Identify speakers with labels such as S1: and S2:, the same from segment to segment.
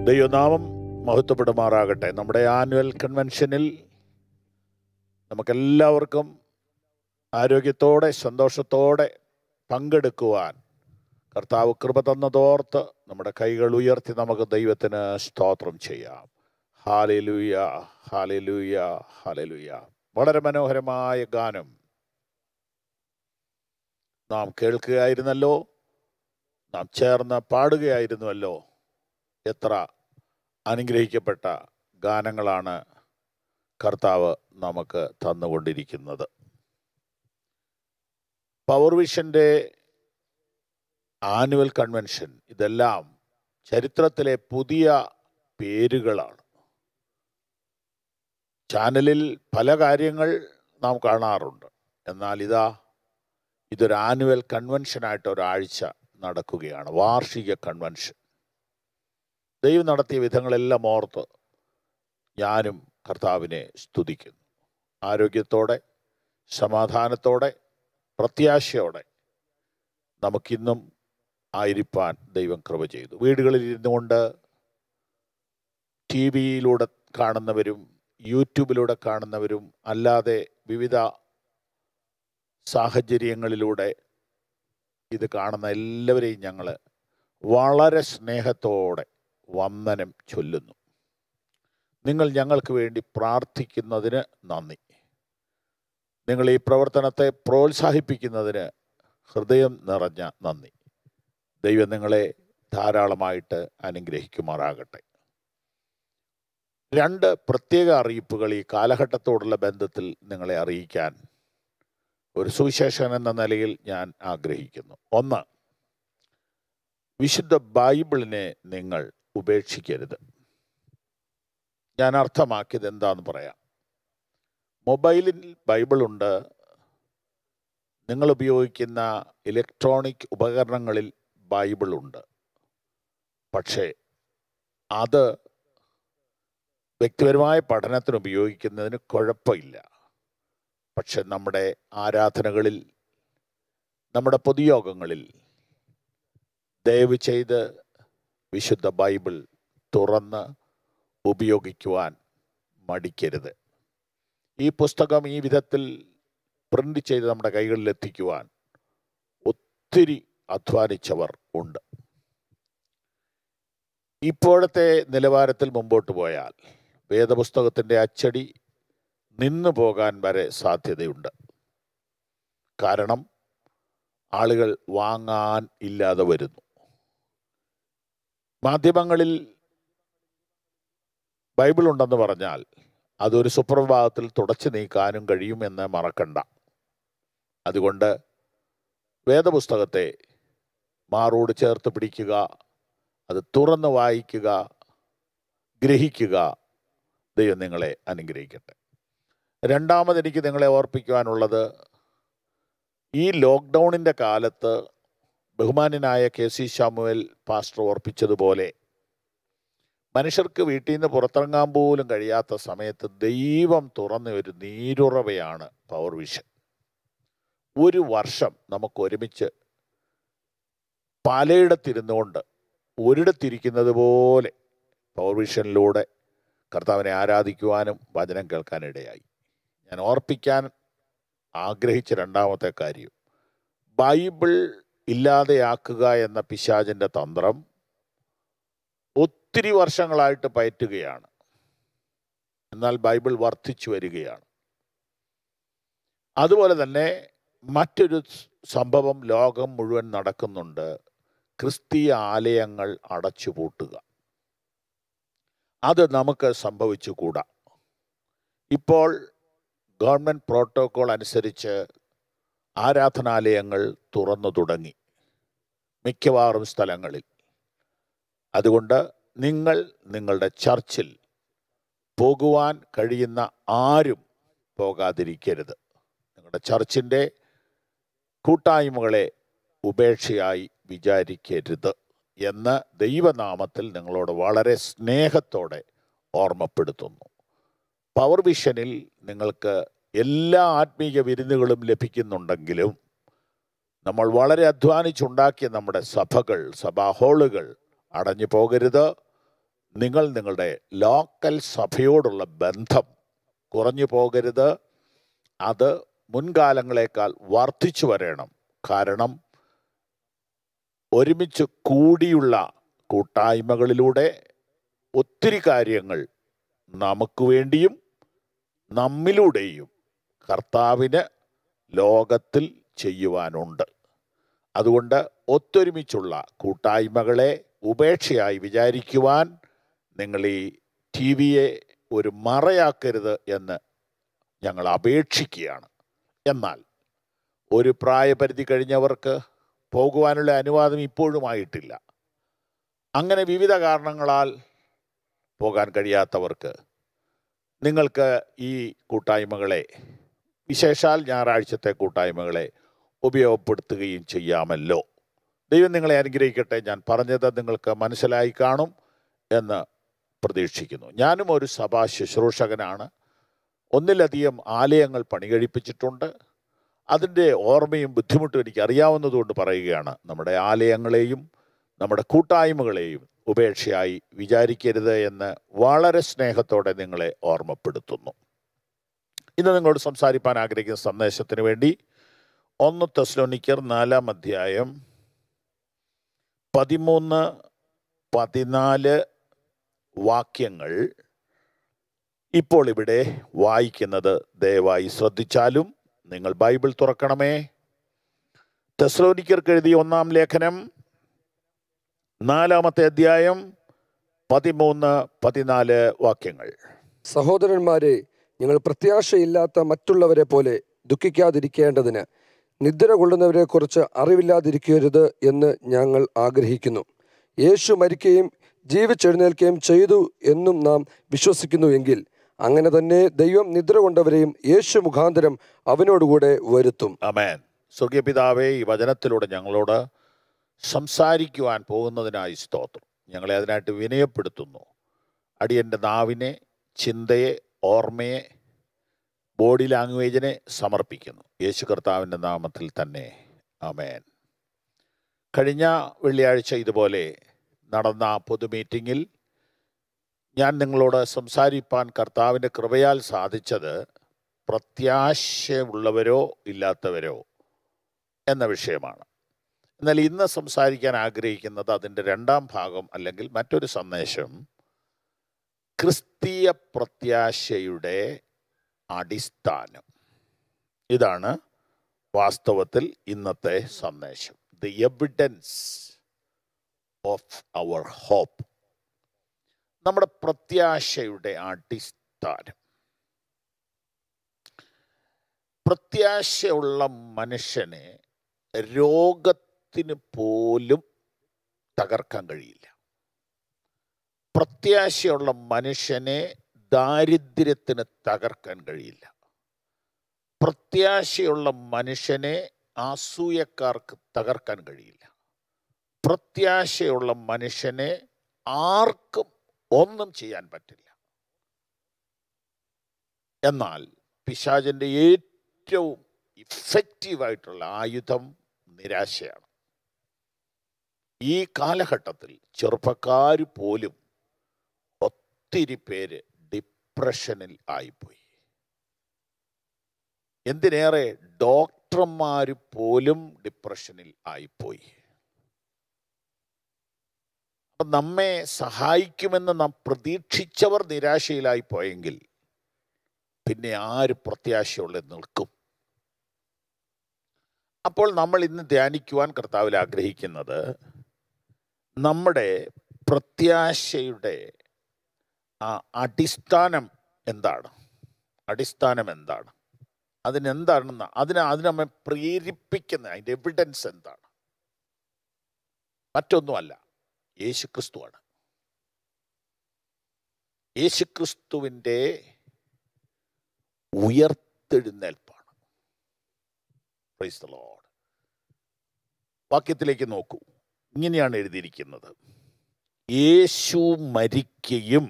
S1: ദൈവനാമം മഹത്വപ്പെടുമാറാകട്ടെ നമ്മുടെ ആനുവൽ കൺവെൻഷനിൽ നമുക്കെല്ലാവർക്കും ആരോഗ്യത്തോടെ സന്തോഷത്തോടെ പങ്കെടുക്കുവാൻ കർത്താവ് കൃപ തന്നതോർത്ത് നമ്മുടെ കൈകൾ ഉയർത്തി നമുക്ക് ദൈവത്തിന് സ്തോത്രം ചെയ്യാം ഹാലലൂയ ഹാലലൂയ ഹാലലൂയ വളരെ മനോഹരമായ ഗാനം നാം കേൾക്കുകയായിരുന്നല്ലോ നാം ചേർന്ന് പാടുകയായിരുന്നുവല്ലോ എത്ര അനുഗ്രഹിക്കപ്പെട്ട ഗാനങ്ങളാണ് കർത്താവ് നമുക്ക് തന്നുകൊണ്ടിരിക്കുന്നത് പവർ വിഷൻ്റെ ആനുവൽ കൺവെൻഷൻ ഇതെല്ലാം ചരിത്രത്തിലെ പുതിയ പേരുകളാണ് ചാനലിൽ പല കാര്യങ്ങൾ നാം കാണാറുണ്ട് എന്നാൽ ഇതാ ഇതൊരു ആനുവൽ കൺവെൻഷനായിട്ട് ഒരാഴ്ച നടക്കുകയാണ് വാർഷിക കൺവെൻഷൻ ദൈവം നടത്തിയ വിധങ്ങളെല്ലാം ഓർത്ത് ഞാനും കർത്താവിനെ സ്തുതിക്കുന്നു ആരോഗ്യത്തോടെ സമാധാനത്തോടെ പ്രത്യാശയോടെ നമുക്കിന്നും ആയിരിക്കാൻ ദൈവം കൃപ ചെയ്തു വീടുകളിൽ ഇരുന്നുകൊണ്ട് ടി വിയിലൂടെ കാണുന്നവരും യൂട്യൂബിലൂടെ കാണുന്നവരും അല്ലാതെ വിവിധ സാഹചര്യങ്ങളിലൂടെ ഇത് കാണുന്ന എല്ലാവരെയും ഞങ്ങൾ വളരെ സ്നേഹത്തോടെ വന്ദനം ചൊല്ലുന്നു നിങ്ങൾ ഞങ്ങൾക്ക് വേണ്ടി പ്രാർത്ഥിക്കുന്നതിന് നന്ദി നിങ്ങൾ ഈ പ്രവർത്തനത്തെ പ്രോത്സാഹിപ്പിക്കുന്നതിന് ഹൃദയം നിറഞ്ഞ നന്ദി ദൈവം നിങ്ങളെ ധാരാളമായിട്ട് അനുഗ്രഹിക്കുമാറാകട്ടെ രണ്ട് പ്രത്യേക അറിയിപ്പുകൾ ഈ കാലഘട്ടത്തോടുള്ള ബന്ധത്തിൽ നിങ്ങളെ അറിയിക്കാൻ ഒരു സുവിശേഷൻ എന്ന നിലയിൽ ഞാൻ ആഗ്രഹിക്കുന്നു ഒന്ന് വിശുദ്ധ ബൈബിളിനെ നിങ്ങൾ ഉപേക്ഷിക്കരുത് ഞാൻ അർത്ഥമാക്കിയത് എന്താന്ന് പറയാം മൊബൈലിൽ ബൈബിളുണ്ട് നിങ്ങൾ ഉപയോഗിക്കുന്ന ഇലക്ട്രോണിക് ഉപകരണങ്ങളിൽ ബൈബിളുണ്ട് പക്ഷേ അത് വ്യക്തിപരമായ പഠനത്തിന് ഉപയോഗിക്കുന്നതിന് കുഴപ്പമില്ല പക്ഷെ നമ്മുടെ ആരാധനകളിൽ നമ്മുടെ പൊതുയോഗങ്ങളിൽ ദയവ് ചെയ്ത് വിശുദ്ധ ബൈബിൾ തുറന്ന് ഉപയോഗിക്കുവാൻ മടിക്കരുത് ഈ പുസ്തകം ഈ വിധത്തിൽ പ്രിന്റ് ചെയ്ത് നമ്മുടെ കൈകളിൽ എത്തിക്കുവാൻ ഒത്തിരി അധ്വാനിച്ചവർ ഉണ്ട് ഇപ്പോഴത്തെ നിലവാരത്തിൽ മുമ്പോട്ട് പോയാൽ വേദപുസ്തകത്തിൻ്റെ അച്ചടി നിന്നു പോകാൻ വരെ സാധ്യതയുണ്ട് കാരണം ആളുകൾ വാങ്ങാൻ ഇല്ലാതെ വരുന്നു മാധ്യമങ്ങളിൽ ബൈബിൾ ഉണ്ടെന്ന് പറഞ്ഞാൽ അതൊരു സുപ്രഭാതത്തിൽ തുടച്ചു നീക്കാനും കഴിയുമെന്ന് മറക്കണ്ട അതുകൊണ്ട് വേദപുസ്തകത്തെ മാറോട് ചേർത്ത് പിടിക്കുക അത് തുറന്ന് വായിക്കുക ഗ്രഹിക്കുക ദൈവം നിങ്ങളെ അനുഗ്രഹിക്കട്ടെ രണ്ടാമത് എനിക്ക് നിങ്ങളെ ഓർപ്പിക്കുവാനുള്ളത് ഈ ലോക്ക്ഡൗണിൻ്റെ കാലത്ത് ബഹുമാന്യനായ കെ സി ശാമുവൽ പാസ്റ്റർ ഓർപ്പിച്ചതുപോലെ മനുഷ്യർക്ക് വീട്ടിൽ നിന്ന് പുറത്തിറങ്ങാൻ പോലും കഴിയാത്ത സമയത്ത് ദൈവം തുറന്ന ഒരു നീരുറവയാണ് പവർ വിഷൻ ഒരു വർഷം നമുക്ക് ഒരുമിച്ച് പലയിടത്തിരുന്നുകൊണ്ട് ഒരിടത്തിരിക്കുന്നത് പോലെ പവർ വിഷനിലൂടെ കർത്താവിനെ ആരാധിക്കുവാനും വചനം കേൾക്കാനിടയായി ഞാൻ ഓർപ്പിക്കാൻ ആഗ്രഹിച്ച രണ്ടാമത്തെ കാര്യം ബൈബിൾ ഇല്ലാതെയാക്കുക എന്ന പിശാചിൻ്റെ തന്ത്രം ഒത്തിരി വർഷങ്ങളായിട്ട് പയറ്റുകയാണ് എന്നാൽ ബൈബിൾ വർദ്ധിച്ചു വരികയാണ് അതുപോലെ തന്നെ മറ്റൊരു സംഭവം ലോകം മുഴുവൻ നടക്കുന്നുണ്ട് ക്രിസ്തീയ ആലയങ്ങൾ അടച്ചുപൂട്ടുക അത് നമുക്ക് സംഭവിച്ചുകൂടാ ഇപ്പോൾ ഗവൺമെൻറ് പ്രോട്ടോകോൾ അനുസരിച്ച് ആരാധനാലയങ്ങൾ തുറന്നു തുടങ്ങി മിക്കവാറും സ്ഥലങ്ങളിൽ അതുകൊണ്ട് നിങ്ങൾ നിങ്ങളുടെ ചർച്ചിൽ പോകുവാൻ കഴിയുന്ന ആരും പോകാതിരിക്കരുത് നിങ്ങളുടെ ചർച്ചിൻ്റെ കൂട്ടായ്മകളെ ഉപേക്ഷയായി വിചാരിക്കരുത് എന്ന് ദൈവനാമത്തിൽ നിങ്ങളോട് വളരെ സ്നേഹത്തോടെ ഓർമ്മപ്പെടുത്തുന്നു പവർ വിഷനിൽ നിങ്ങൾക്ക് എല്ലാ ആത്മീയ വിരുന്നുകളും ലഭിക്കുന്നുണ്ടെങ്കിലും നമ്മൾ വളരെ അധ്വാനിച്ചുണ്ടാക്കിയ നമ്മുടെ സഭകൾ സഭാ ഹാളുകൾ അടഞ്ഞു പോകരുത് നിങ്ങൾ നിങ്ങളുടെ ലോക്കൽ സഭയോടുള്ള ബന്ധം കുറഞ്ഞു പോകരുത് അത് മുൻകാലങ്ങളെക്കാൾ വർദ്ധിച്ചു വരണം കാരണം ഒരുമിച്ച് കൂടിയുള്ള കൂട്ടായ്മകളിലൂടെ ഒത്തിരി കാര്യങ്ങൾ നമുക്ക് വേണ്ടിയും നമ്മിലൂടെയും കർത്താവിന് ലോകത്തിൽ ചെയ്യുവാനുണ്ട് അതുകൊണ്ട് ഒത്തൊരുമിച്ചുള്ള കൂട്ടായ്മകളെ ഉപേക്ഷയായി വിചാരിക്കുവാൻ നിങ്ങൾ ഈ ടി വിയെ ഒരു മറയാക്കരുത് എന്ന് ഞങ്ങൾ അപേക്ഷിക്കുകയാണ് എന്നാൽ ഒരു പ്രായപരിധി കഴിഞ്ഞവർക്ക് പോകുവാനുള്ള അനുവാദം ഇപ്പോഴുമായിട്ടില്ല അങ്ങനെ വിവിധ കാരണങ്ങളാൽ പോകാൻ കഴിയാത്തവർക്ക് നിങ്ങൾക്ക് ഈ കൂട്ടായ്മകളെ വിശേഷാൽ ഞായറാഴ്ചത്തെ കൂട്ടായ്മകളെ ഉപയോഗപ്പെടുത്തുകയും ചെയ്യാമല്ലോ ദൈവം നിങ്ങളെ അനുഗ്രഹിക്കട്ടെ ഞാൻ പറഞ്ഞത് നിങ്ങൾക്ക് മനസ്സിലായി കാണും എന്ന് പ്രതീക്ഷിക്കുന്നു ഞാനും ഒരു സഭാ ശുശ്രൂഷകനാണ് ഒന്നിലധികം ആലയങ്ങൾ പണികഴിപ്പിച്ചിട്ടുണ്ട് അതിൻ്റെ ഓർമ്മയും ബുദ്ധിമുട്ടും എനിക്ക് അറിയാവുന്നതുകൊണ്ട് പറയുകയാണ് നമ്മുടെ ആലയങ്ങളെയും നമ്മുടെ കൂട്ടായ്മകളെയും ഉപേക്ഷയായി വിചാരിക്കരുത് എന്ന് വളരെ സ്നേഹത്തോടെ നിങ്ങളെ ഓർമ്മപ്പെടുത്തുന്നു ഇന്ന് നിങ്ങളോട് സംസാരിപ്പാൻ ആഗ്രഹിക്കുന്ന സന്ദേശത്തിന് വേണ്ടി ഒന്ന് തെസ്ലോനിക്കർ നാലാം അധ്യായം പതിമൂന്ന് പതിനാല് വാക്യങ്ങൾ ഇപ്പോൾ ഇവിടെ വായിക്കുന്നത് ദയവായി ശ്രദ്ധിച്ചാലും നിങ്ങൾ ബൈബിൾ തുറക്കണമേ തെസ്ലോനിക്കർക്ക് എഴുതിയ ഒന്നാം ലേഖനം നാലാമത്തെ അധ്യായം പതിമൂന്ന് പതിനാല് വാക്യങ്ങൾ
S2: സഹോദരന്മാരെ ഞങ്ങൾ പ്രത്യാശയില്ലാത്ത മറ്റുള്ളവരെ പോലെ ദുഃഖിക്കാതിരിക്കേണ്ടതിന് നിദ്ര കൊള്ളുന്നവരെ കുറിച്ച് അറിവില്ലാതിരിക്കരുത് എന്ന് ഞങ്ങൾ ആഗ്രഹിക്കുന്നു യേശു മരിക്കുകയും ജീവിച്ചെഴുന്നേൽക്കുകയും ചെയ്തു എന്നും നാം വിശ്വസിക്കുന്നു എങ്കിൽ അങ്ങനെ തന്നെ ദൈവം നിദ്ര കൊണ്ടവരെയും യേശു മുഖാന്തരം അവനോടുകൂടെ വരുത്തും
S1: അമേൻ സ്വർഗീയ പിതാവേ ഈ വചനത്തിലൂടെ ഞങ്ങളോട് സംസാരിക്കുവാൻ പോകുന്നതിനായി സ്തോത്രം ഞങ്ങളെ അതിനായിട്ട് വിനയപ്പെടുത്തുന്നു അടിയൻ്റെ നാവിനെ ചിന്തയെ ഓർമ്മയെ ബോഡി ലാംഗ്വേജിനെ സമർപ്പിക്കുന്നു യേശു കർത്താവിൻ്റെ നാമത്തിൽ തന്നെ അമേൻ കഴിഞ്ഞ വെള്ളിയാഴ്ച ഇതുപോലെ നടന്ന പൊതു മീറ്റിങ്ങിൽ ഞാൻ നിങ്ങളോട് സംസാരിപ്പാൻ കർത്താവിൻ്റെ കൃപയാൽ സാധിച്ചത് പ്രത്യാശയുള്ളവരോ ഇല്ലാത്തവരോ എന്ന വിഷയമാണ് എന്നാൽ ഇന്ന് സംസാരിക്കാൻ ആഗ്രഹിക്കുന്നത് അതിൻ്റെ രണ്ടാം ഭാഗം അല്ലെങ്കിൽ മറ്റൊരു സന്ദേശം ക്രിസ്തീയ പ്രത്യാശയുടെ അടിസ്ഥാനം ഇതാണ് വാസ്തവത്തിൽ ഇന്നത്തെ സന്ദേശം the evidence of our hope നമ്മുടെ പ്രത്യാശയുടെ അടിസ്ഥാനം പ്രത്യാശയുള്ള മനുഷ്യനെ രോഗത്തിന് പോലും തകർക്കാൻ കഴിയില്ല പ്രത്യാശയുള്ള മനുഷ്യനെ ദാരിദ്ര്യത്തിന് തകർക്കാൻ കഴിയില്ല പ്രത്യാശയുള്ള മനുഷ്യനെ അസൂയക്കാർക്ക് തകർക്കാൻ കഴിയില്ല പ്രത്യാശയുള്ള മനുഷ്യനെ ആർക്കും ഒന്നും ചെയ്യാൻ പറ്റില്ല എന്നാൽ പിശാചിൻ്റെ ഏറ്റവും ഇഫക്റ്റീവായിട്ടുള്ള ആയുധം നിരാശയാണ് ഈ കാലഘട്ടത്തിൽ ചെറുപ്പക്കാർ പോലും ഒത്തിരി പേര് ഡിപ്രഷനിൽ ആയിപ്പോയി എന്തിനേറെ ഡോക്ടർമാർ പോലും ഡിപ്രഷനിൽ ആയിപ്പോയി അപ്പം നമ്മെ സഹായിക്കുമെന്ന് നാം പ്രതീക്ഷിച്ചവർ നിരാശയിലായി പോയെങ്കിൽ പിന്നെ ആര് പ്രത്യാശയുള്ള നിൽക്കും അപ്പോൾ നമ്മൾ ഇന്ന് ധ്യാനിക്കുവാൻ കർത്താവിൽ ആഗ്രഹിക്കുന്നത് നമ്മുടെ പ്രത്യാശയുടെ ആ അടിസ്ഥാനം എന്താണ് അടിസ്ഥാനം എന്താണ് അതിനെന്താണെന്ന് അതിന് അതിന് നമ്മെ പ്രേരിപ്പിക്കുന്ന അതിൻ്റെ എവിഡൻസ് എന്താണ് മറ്റൊന്നുമല്ല യേശുക്രിസ്തുവാണ് യേശുക്രിസ്തുവിൻ്റെ ഉയർത്തെഴുന്നേൽപ്പാണ് പ്രൈസ് ദ ലോർഡ് വാക്യത്തിലേക്ക് നോക്കൂ ഇങ്ങനെയാണ് എഴുതിയിരിക്കുന്നത് യേശു മരിക്കുകയും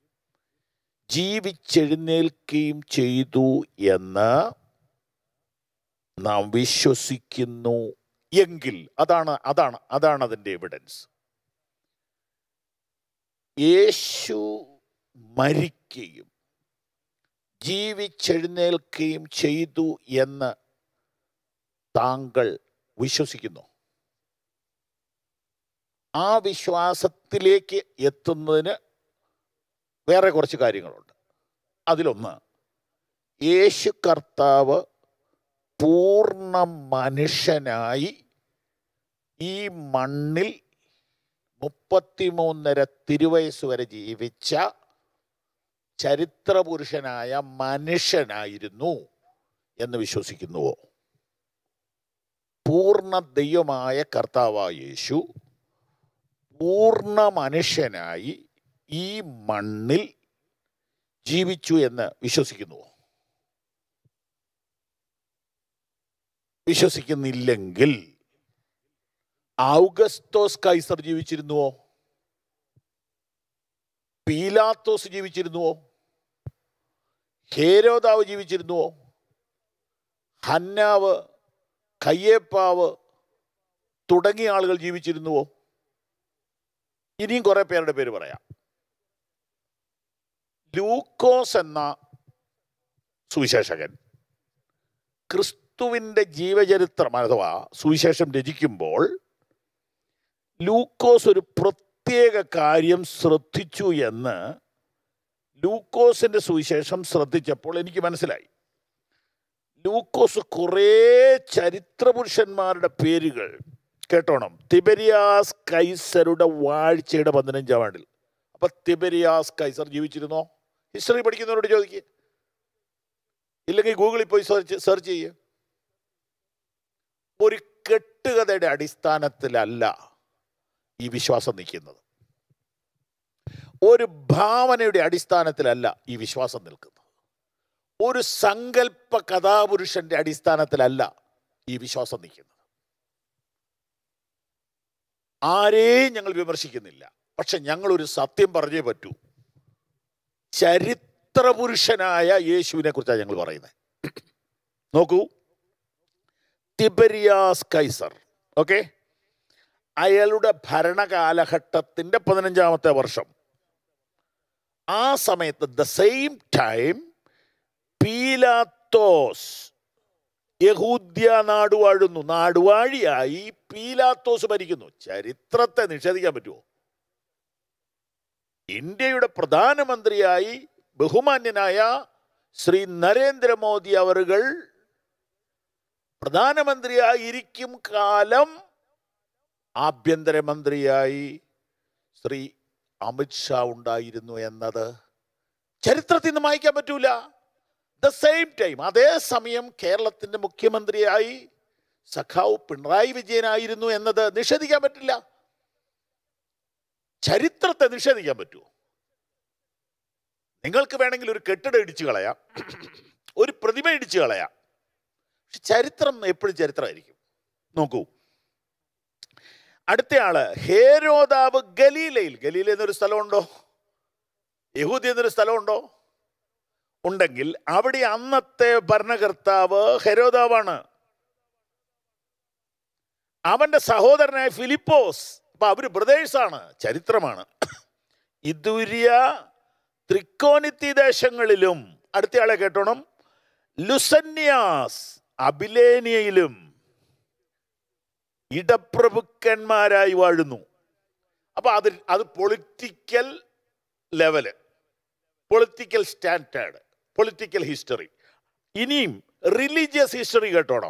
S1: ജീവിച്ചെഴുന്നേൽക്കുകയും ചെയ്തു എന്ന് നാം വിശ്വസിക്കുന്നു എങ്കിൽ അതാണ് അതാണ് അതാണ് അതിൻ്റെ എവിഡൻസ് യേശു മരിക്കുകയും ജീവിച്ചെഴുന്നേൽക്കുകയും ചെയ്തു എന്ന് താങ്കൾ വിശ്വസിക്കുന്നു ആ വിശ്വാസത്തിലേക്ക് എത്തുന്നതിന് വേറെ കുറച്ച് കാര്യങ്ങളുണ്ട് അതിലൊന്ന് യേശു കർത്താവ് പൂർണ്ണ മനുഷ്യനായി ഈ മണ്ണിൽ മുപ്പത്തിമൂന്നര തിരുവയസ് വരെ ജീവിച്ച ചരിത്രപുരുഷനായ മനുഷ്യനായിരുന്നു എന്ന് വിശ്വസിക്കുന്നുവോ പൂർണ്ണ ദൈവമായ കർത്താവായ യേശു പൂർണ്ണ മനുഷ്യനായി ഈ മണ്ണിൽ ജീവിച്ചു എന്ന് വിശ്വസിക്കുന്നുവോ വിശ്വസിക്കുന്നില്ലെങ്കിൽ ഔഗസ്തോസ് കൈസർ ജീവിച്ചിരുന്നുവോ പീലാത്തോസ് ജീവിച്ചിരുന്നുവോ ഹേരോദാവ് ജീവിച്ചിരുന്നുവോ ഹന്നാവ് കയ്യേപ്പാവ് തുടങ്ങിയ ആളുകൾ ജീവിച്ചിരുന്നുവോ ഇനിയും കുറെ പേരുടെ പേര് പറയാം ലൂക്കോസ് എന്ന സുവിശേഷകൻ ക്രിസ്തുവിൻ്റെ ജീവചരിത്രം അഥവാ സുവിശേഷം രചിക്കുമ്പോൾ ലൂക്കോസ് ഒരു പ്രത്യേക കാര്യം ശ്രദ്ധിച്ചു എന്ന് ലൂക്കോസിന്റെ സുവിശേഷം ശ്രദ്ധിച്ചപ്പോൾ എനിക്ക് മനസ്സിലായി ലൂക്കോസ് കുറേ ചരിത്രപുരുഷന്മാരുടെ പേരുകൾ കേട്ടോണം തിബരിയാസ് കൈസരുടെ വാഴ്ചയുടെ പതിനഞ്ചാം ആണ്ടിൽ അപ്പൊ തിബരിയാസ് കൈസർ ജീവിച്ചിരുന്നോ ഹിസ്റ്ററി പഠിക്കുന്നവരോട് ചോദിക്കുക ഇല്ലെങ്കിൽ ഗൂഗിളിൽ പോയി സെർച്ച് സെർച്ച് ചെയ്യുക ഒരു കെട്ടുകഥയുടെ അടിസ്ഥാനത്തിലല്ല ഈ വിശ്വാസം നിൽക്കുന്നത് ഒരു ഭാവനയുടെ അടിസ്ഥാനത്തിലല്ല ഈ വിശ്വാസം നിൽക്കുന്നത് ഒരു സങ്കല്പ കഥാപുരുഷന്റെ അടിസ്ഥാനത്തിലല്ല ഈ വിശ്വാസം നിൽക്കുന്നത് ആരെയും ഞങ്ങൾ വിമർശിക്കുന്നില്ല പക്ഷെ ഞങ്ങൾ ഒരു സത്യം പറഞ്ഞേ പറ്റൂ ചരിത്രപുരുഷനായ യേശുവിനെ കുറിച്ചാണ് ഞങ്ങൾ പറയുന്നത് നോക്കൂ തിബരിയാസ് കൈസർ ഓക്കെ അയാളുടെ ഭരണകാലഘട്ടത്തിന്റെ പതിനഞ്ചാമത്തെ വർഷം ആ സമയത്ത് ദ സെയിം ടൈം പീലാത്തോസ് യഹൂദ്യ നാടുവാഴുന്നു നാടുവാഴിയായി പീലാത്തോസ് ഭരിക്കുന്നു ചരിത്രത്തെ നിഷേധിക്കാൻ പറ്റുമോ ഇന്ത്യയുടെ പ്രധാനമന്ത്രിയായി ബഹുമാന്യനായ ശ്രീ നരേന്ദ്രമോദി അവറുകൾ പ്രധാനമന്ത്രിയായിരിക്കും കാലം ആഭ്യന്തരമന്ത്രിയായി ശ്രീ അമിത്ഷാ ഉണ്ടായിരുന്നു എന്നത് ചരിത്രത്തിൽ നിന്ന് മായ്ക്കാൻ പറ്റൂല ദ സെയിം ടൈം അതേസമയം കേരളത്തിന്റെ മുഖ്യമന്ത്രിയായി സഖാവ് പിണറായി വിജയനായിരുന്നു എന്നത് നിഷേധിക്കാൻ പറ്റില്ല ചരിത്രത്തെ നിഷേധിക്കാൻ പറ്റുമോ നിങ്ങൾക്ക് വേണമെങ്കിൽ ഒരു കെട്ടിടം ഇടിച്ചു കളയാം ഒരു പ്രതിമ ഇടിച്ചു കളയാം പക്ഷെ ചരിത്രം എപ്പോഴും ചരിത്രമായിരിക്കും നോക്കൂ അടുത്തയാള് ഹേരോദാവ് ഗലീലയിൽ ഗലീല എന്നൊരു സ്ഥലമുണ്ടോ യഹൂദി എന്നൊരു സ്ഥലമുണ്ടോ ഉണ്ടെങ്കിൽ അവിടെ അന്നത്തെ ഭരണകർത്താവ് ഹെരോദാവാണ് അവന്റെ സഹോദരനായ ഫിലിപ്പോസ് അപ്പൊ അവര് ബ്രദേഴ്സാണ് ചരിത്രമാണ് ഇതുര്യ ത്രിക്കോണിത്തി ദേശങ്ങളിലും അടുത്തയാളെ കേട്ടോണം ലുസന്യാസ് അബിലേനിയയിലും ഇടപ്രഭുക്കന്മാരായി വാഴുന്നു അപ്പൊ അത് അത് political level political standard political history ഇനിയും റിലീജിയസ് ഹിസ്റ്ററി കേട്ടോണം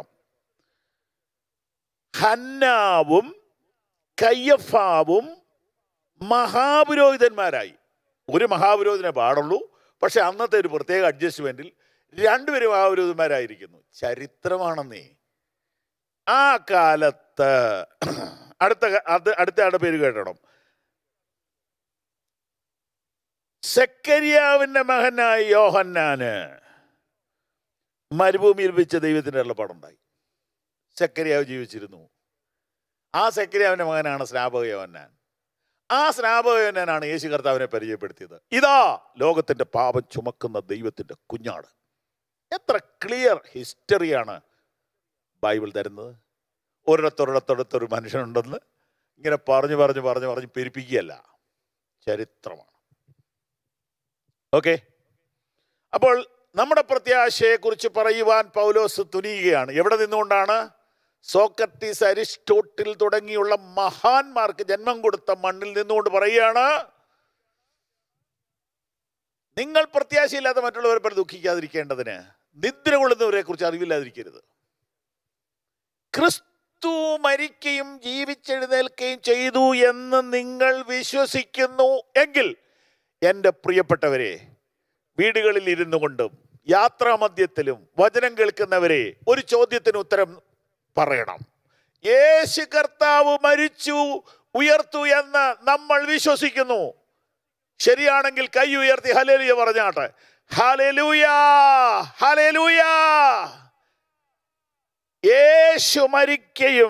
S1: ഹന്നാവും കയ്യഫാവും മഹാപുരോഹിതന്മാരായി ഒരു മഹാപുരോഹിതനെ പാടുള്ളൂ പക്ഷെ അന്നത്തെ ഒരു പ്രത്യേക അഡ്ജസ്റ്റ്മെന്റിൽ രണ്ടുപേരും മഹാപുരോഹിതന്മാരായിരിക്കുന്നു ചരിത്രമാണെന്നേ ആ കാലത്ത് അടുത്ത അത് അടുത്ത ആളുടെ പേര് കേട്ടണം സെക്കരിയാവിന്റെ മകനായ യോഹന്നാന് മരുഭൂമിയിൽ വെച്ച് ദൈവത്തിന്റെ അരുളപ്പാടുണ്ടായി സെക്കരിയാവ് ജീവിച്ചിരുന്നു ആ സെക്കരിയാവിന്റെ മകനാണ് സ്നാപക യോഹന്നാൻ ആ സ്നാപക യോഹന്നാനാണ് യേശു കർത്താവിനെ പരിചയപ്പെടുത്തിയത് ഇതാ ലോകത്തിന്റെ പാപം ചുമക്കുന്ന ദൈവത്തിന്റെ കുഞ്ഞാട് എത്ര ക്ലിയർ ഹിസ്റ്ററിയാണ് ബൈബിൾ തരുന്നത് ഒരിടത്തൊരിടത്തൊരിടത്തൊരു മനുഷ്യനുണ്ടെന്ന് ഇങ്ങനെ പറഞ്ഞു പറഞ്ഞു പറഞ്ഞു പറഞ്ഞ് പെരുപ്പിക്കുകയല്ല ചരിത്രമാണ് ഓക്കെ അപ്പോൾ നമ്മുടെ പ്രത്യാശയെക്കുറിച്ച് പറയുവാൻ പൗലോസ് തുനിയുകയാണ് എവിടെ നിന്നുകൊണ്ടാണ് സോക്രട്ടീസ് അരിസ്റ്റോട്ടിൽ തുടങ്ങിയുള്ള മഹാന്മാർക്ക് ജന്മം കൊടുത്ത മണ്ണിൽ നിന്നുകൊണ്ട് പറയുകയാണ് നിങ്ങൾ പ്രത്യാശയില്ലാത്ത മറ്റുള്ളവരെ പറ്റി ദുഃഖിക്കാതിരിക്കേണ്ടതിന് നിദ്ര കൊള്ളുന്നവരെ കുറിച്ച് അറിവില്ലാതിരിക്കരുത് ക്രിസ്തു മരിക്കുകയും ജീവിച്ചെഴുന്നേൽക്കുകയും ചെയ്തു എന്ന് നിങ്ങൾ വിശ്വസിക്കുന്നു എങ്കിൽ എൻ്റെ പ്രിയപ്പെട്ടവരെ വീടുകളിൽ ഇരുന്നു കൊണ്ടും യാത്രാമധ്യത്തിലും വചനം കേൾക്കുന്നവരെ ഒരു ചോദ്യത്തിന് ഉത്തരം പറയണം യേശു കർത്താവ് മരിച്ചു ഉയർത്തു എന്ന് നമ്മൾ വിശ്വസിക്കുന്നു ശരിയാണെങ്കിൽ കൈ ഉയർത്തി ഹലേലുയ പറഞ്ഞാട്ടെ ഹലേലൂയ ഹലേലൂയ യേശു മരിക്കുകയും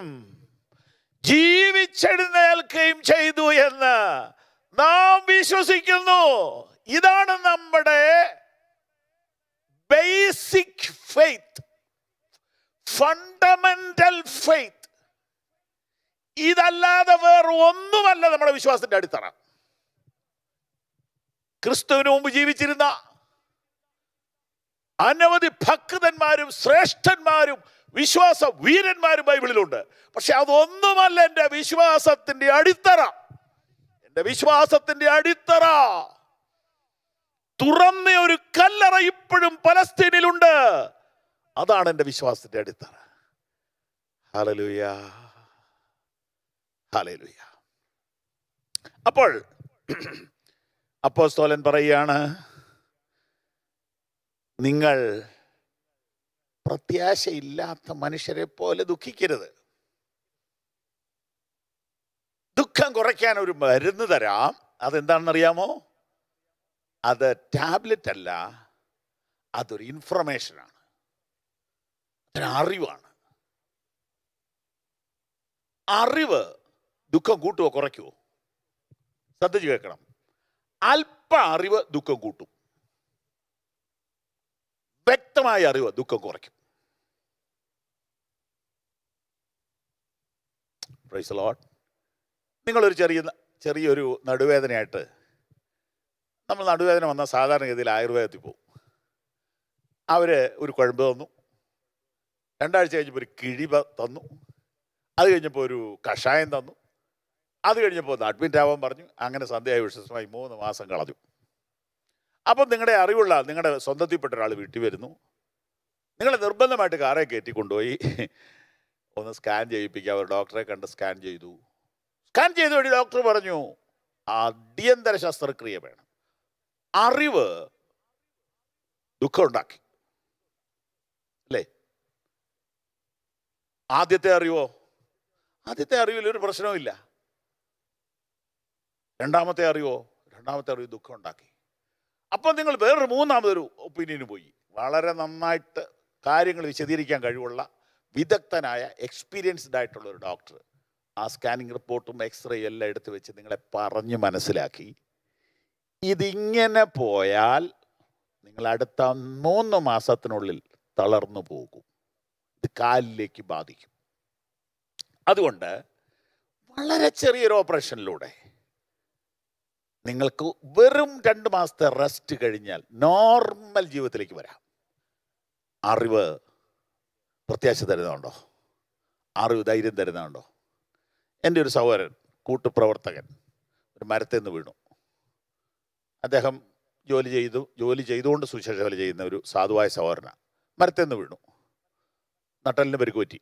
S1: ജീവിച്ചെഴുന്നേൽക്കുകയും ചെയ്തു എന്ന് നാം വിശ്വസിക്കുന്നു ഇതാണ് നമ്മുടെ ബേസിക് ഫെയ്ത്ത് ഫണ്ടമെന്റൽ ഫെയ്ത്ത് ഇതല്ലാതെ വേറെ ഒന്നുമല്ല നമ്മുടെ വിശ്വാസത്തിന്റെ അടിത്തറ ക്രിസ്തുവിന് മുമ്പ് ജീവിച്ചിരുന്ന അനവധി ഭക്തന്മാരും ശ്രേഷ്ഠന്മാരും വിശ്വാസ വീരന്മാരും ബൈബിളിലുണ്ട് പക്ഷെ അതൊന്നുമല്ല എൻ്റെ വിശ്വാസത്തിന്റെ അടിത്തറ എൻ്റെ വിശ്വാസത്തിന്റെ അടിത്തറ തുറന്ന ഒരു കല്ലറ ഇപ്പോഴും പലസ്തീനിലുണ്ട് അതാണ് എൻ്റെ വിശ്വാസത്തിന്റെ അടിത്തറ ഹലലുയ ഹലലുയ അപ്പോൾ അപ്പോസ്തോലൻ പറയുകയാണ് നിങ്ങൾ പ്രത്യാശയില്ലാത്ത മനുഷ്യരെ പോലെ ദുഃഖിക്കരുത് ദുഃഖം കുറയ്ക്കാൻ ഒരു മരുന്ന് തരാം അതെന്താണെന്നറിയാമോ അത് ടാബ്ലറ്റ് അല്ല അതൊരു ഇൻഫർമേഷനാണ് അതൊരു അറിവാണ് അറിവ് ദുഃഖം കൂട്ടുവോ കുറയ്ക്കുവോ ശ്രദ്ധിച്ച് കേൾക്കണം അല്പ അറിവ് ദുഃഖം കൂട്ടും വ്യക്തമായ അറിവ് ദുഃഖം കുറയ്ക്കും പ്രൈസ് ലോട്ട് നിങ്ങളൊരു ചെറിയ ചെറിയൊരു നടുവേദനയായിട്ട് നമ്മൾ നടുവേദന വന്നാൽ സാധാരണഗതിയിൽ ആയുർവേദത്തിൽ പോകും അവർ ഒരു കുഴമ്പ് തന്നു രണ്ടാഴ്ച കഴിഞ്ഞപ്പോൾ ഒരു കിഴിവ തന്നു അത് കഴിഞ്ഞപ്പോൾ ഒരു കഷായം തന്നു അത് കഴിഞ്ഞപ്പോൾ ഒന്ന് അഡ്മിറ്റ് ആവാൻ പറഞ്ഞു അങ്ങനെ സന്ധ്യയായ വിശ്വസമായി മൂന്ന് മാസം കളഞ്ഞു അപ്പം നിങ്ങളുടെ അറിവുള്ള നിങ്ങളുടെ സ്വന്തത്തിൽപ്പെട്ട ഒരാൾ വീട്ടിൽ വരുന്നു നിങ്ങളെ നിർബന്ധമായിട്ട് കാറെ കയറ്റി കൊണ്ടുപോയി ഒന്ന് സ്കാൻ ചെയ്യിപ്പിക്കുക അവർ ഡോക്ടറെ കണ്ട് സ്കാൻ ചെയ്തു സ്കാൻ ചെയ്ത വഴി ഡോക്ടർ പറഞ്ഞു അടിയന്തര ശസ്ത്രക്രിയ വേണം അറിവ് ദുഃഖം ഉണ്ടാക്കി അല്ലേ ആദ്യത്തെ അറിവോ ആദ്യത്തെ അറിവിൽ ഒരു പ്രശ്നവുമില്ല രണ്ടാമത്തെ അറിവോ രണ്ടാമത്തെ അറിവ് ദുഃഖം ഉണ്ടാക്കി അപ്പം നിങ്ങൾ വേറൊരു മൂന്നാമതൊരു ഒപ്പീനിയന് പോയി വളരെ നന്നായിട്ട് കാര്യങ്ങൾ വിശദീകരിക്കാൻ കഴിവുള്ള വിദഗ്ധനായ എക്സ്പീരിയൻസ്ഡ് ആയിട്ടുള്ള ഒരു ഡോക്ടർ ആ സ്കാനിങ് റിപ്പോർട്ടും എക്സ്റേ എല്ലാം എടുത്ത് വെച്ച് നിങ്ങളെ പറഞ്ഞ് മനസ്സിലാക്കി ഇതിങ്ങനെ പോയാൽ നിങ്ങൾ അടുത്ത മൂന്ന് മാസത്തിനുള്ളിൽ തളർന്നു പോകും ഇത് കാലിലേക്ക് ബാധിക്കും അതുകൊണ്ട് വളരെ ചെറിയൊരു ഓപ്പറേഷനിലൂടെ നിങ്ങൾക്ക് വെറും രണ്ട് മാസത്തെ റെസ്റ്റ് കഴിഞ്ഞാൽ നോർമൽ ജീവിതത്തിലേക്ക് വരാം അറിവ് പ്രത്യാശ തരുന്നുണ്ടോ അറിവ് ധൈര്യം തരുന്നുണ്ടോ എൻ്റെ ഒരു സഹോദരൻ കൂട്ടുപ്രവർത്തകൻ ഒരു മരത്തിൽ നിന്ന് വീണു അദ്ദേഹം ജോലി ചെയ്തു ജോലി ചെയ്തുകൊണ്ട് സുശേഷ വേല ചെയ്യുന്ന ഒരു സാധുവായ സഹോദരനാണ് മരത്തിൽ നിന്ന് വീണു നട്ടലിന് പരിക്ക് പറ്റി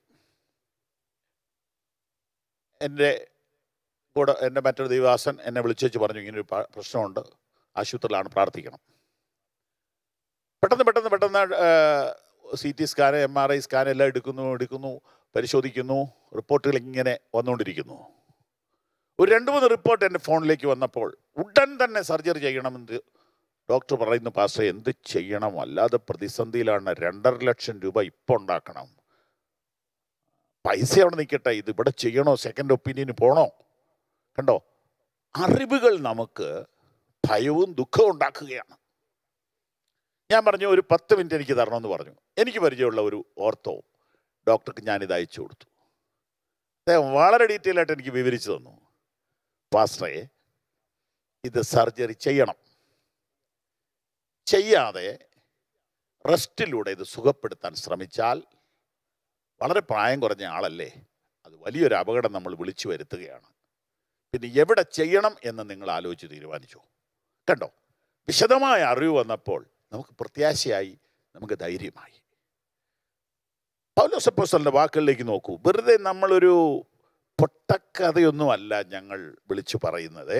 S1: എൻ്റെ കൂടെ എൻ്റെ മറ്റൊരു ദൈവാസൻ എന്നെ വിളിച്ചു വെച്ച് പറഞ്ഞു ഇങ്ങനെ ഒരു പ- പ്രശ്നമുണ്ട് ആശുപത്രിയിലാണ് പ്രാർത്ഥിക്കണം പെട്ടെന്ന് പെട്ടെന്ന് പെട്ടെന്ന് C T scan M R I scan എല്ലാം എടുക്കുന്നു എടുക്കുന്നു പരിശോധിക്കുന്നു റിപ്പോർട്ടുകൾ ഇങ്ങനെ വന്നുകൊണ്ടിരിക്കുന്നു ഒരു രണ്ട് മൂന്ന് റിപ്പോർട്ട് എൻ്റെ ഫോണിലേക്ക് വന്നപ്പോൾ ഉടൻ തന്നെ സർജറി ചെയ്യണമെന്ന് ഡോക്ടർ പറയുന്നു പാസ്റ്റർ എന്ത് ചെയ്യണം അല്ലാതെ പ്രതിസന്ധിയിലാണ് രണ്ടര ലക്ഷം രൂപ ഇപ്പോൾ ഉണ്ടാക്കണം പൈസ അവിടെ നിൽക്കട്ടെ ഇത് ഇവിടെ ചെയ്യണോ സെക്കൻഡ് ഒപ്പീനിയന് പോണോ കണ്ടോ അറിവുകൾ നമുക്ക് ഭയവും ദുഃഖവും ഉണ്ടാക്കുകയാണ് ഞാൻ പറഞ്ഞു ഒരു പത്ത് മിനിറ്റ് എനിക്ക് തരണമെന്ന് പറഞ്ഞു എനിക്ക് പരിചയമുള്ള ഒരു ഓർത്തോ ഡോക്ടർക്ക് ഞാനിത് അയച്ചു കൊടുത്തു അദ്ദേഹം വളരെ ഡീറ്റെയിൽ ആയിട്ട് എനിക്ക് വിവരിച്ചു തന്നു പാസ്റ്ററെ ഇത് സർജറി ചെയ്യണം ചെയ്യാതെ റെസ്റ്റിലൂടെ ഇത് സുഖപ്പെടുത്താൻ ശ്രമിച്ചാൽ വളരെ പ്രായം കുറഞ്ഞ ആളല്ലേ അത് വലിയൊരു അപകടം നമ്മൾ വിളിച്ചു വരുത്തുകയാണ് പിന്നെ എവിടെ ചെയ്യണം എന്ന് നിങ്ങൾ ആലോചിച്ച് തീരുമാനിച്ചു കണ്ടോ വിശദമായ അറിവ് വന്നപ്പോൾ നമുക്ക് പ്രത്യാശയായി നമുക്ക് ധൈര്യമായി പൗലോസപ്പോസ്റ്റലിൻ്റെ വാക്കുകളിലേക്ക് നോക്കൂ വെറുതെ നമ്മളൊരു പൊട്ടക്കഥയൊന്നുമല്ല ഞങ്ങൾ വിളിച്ചു പറയുന്നത്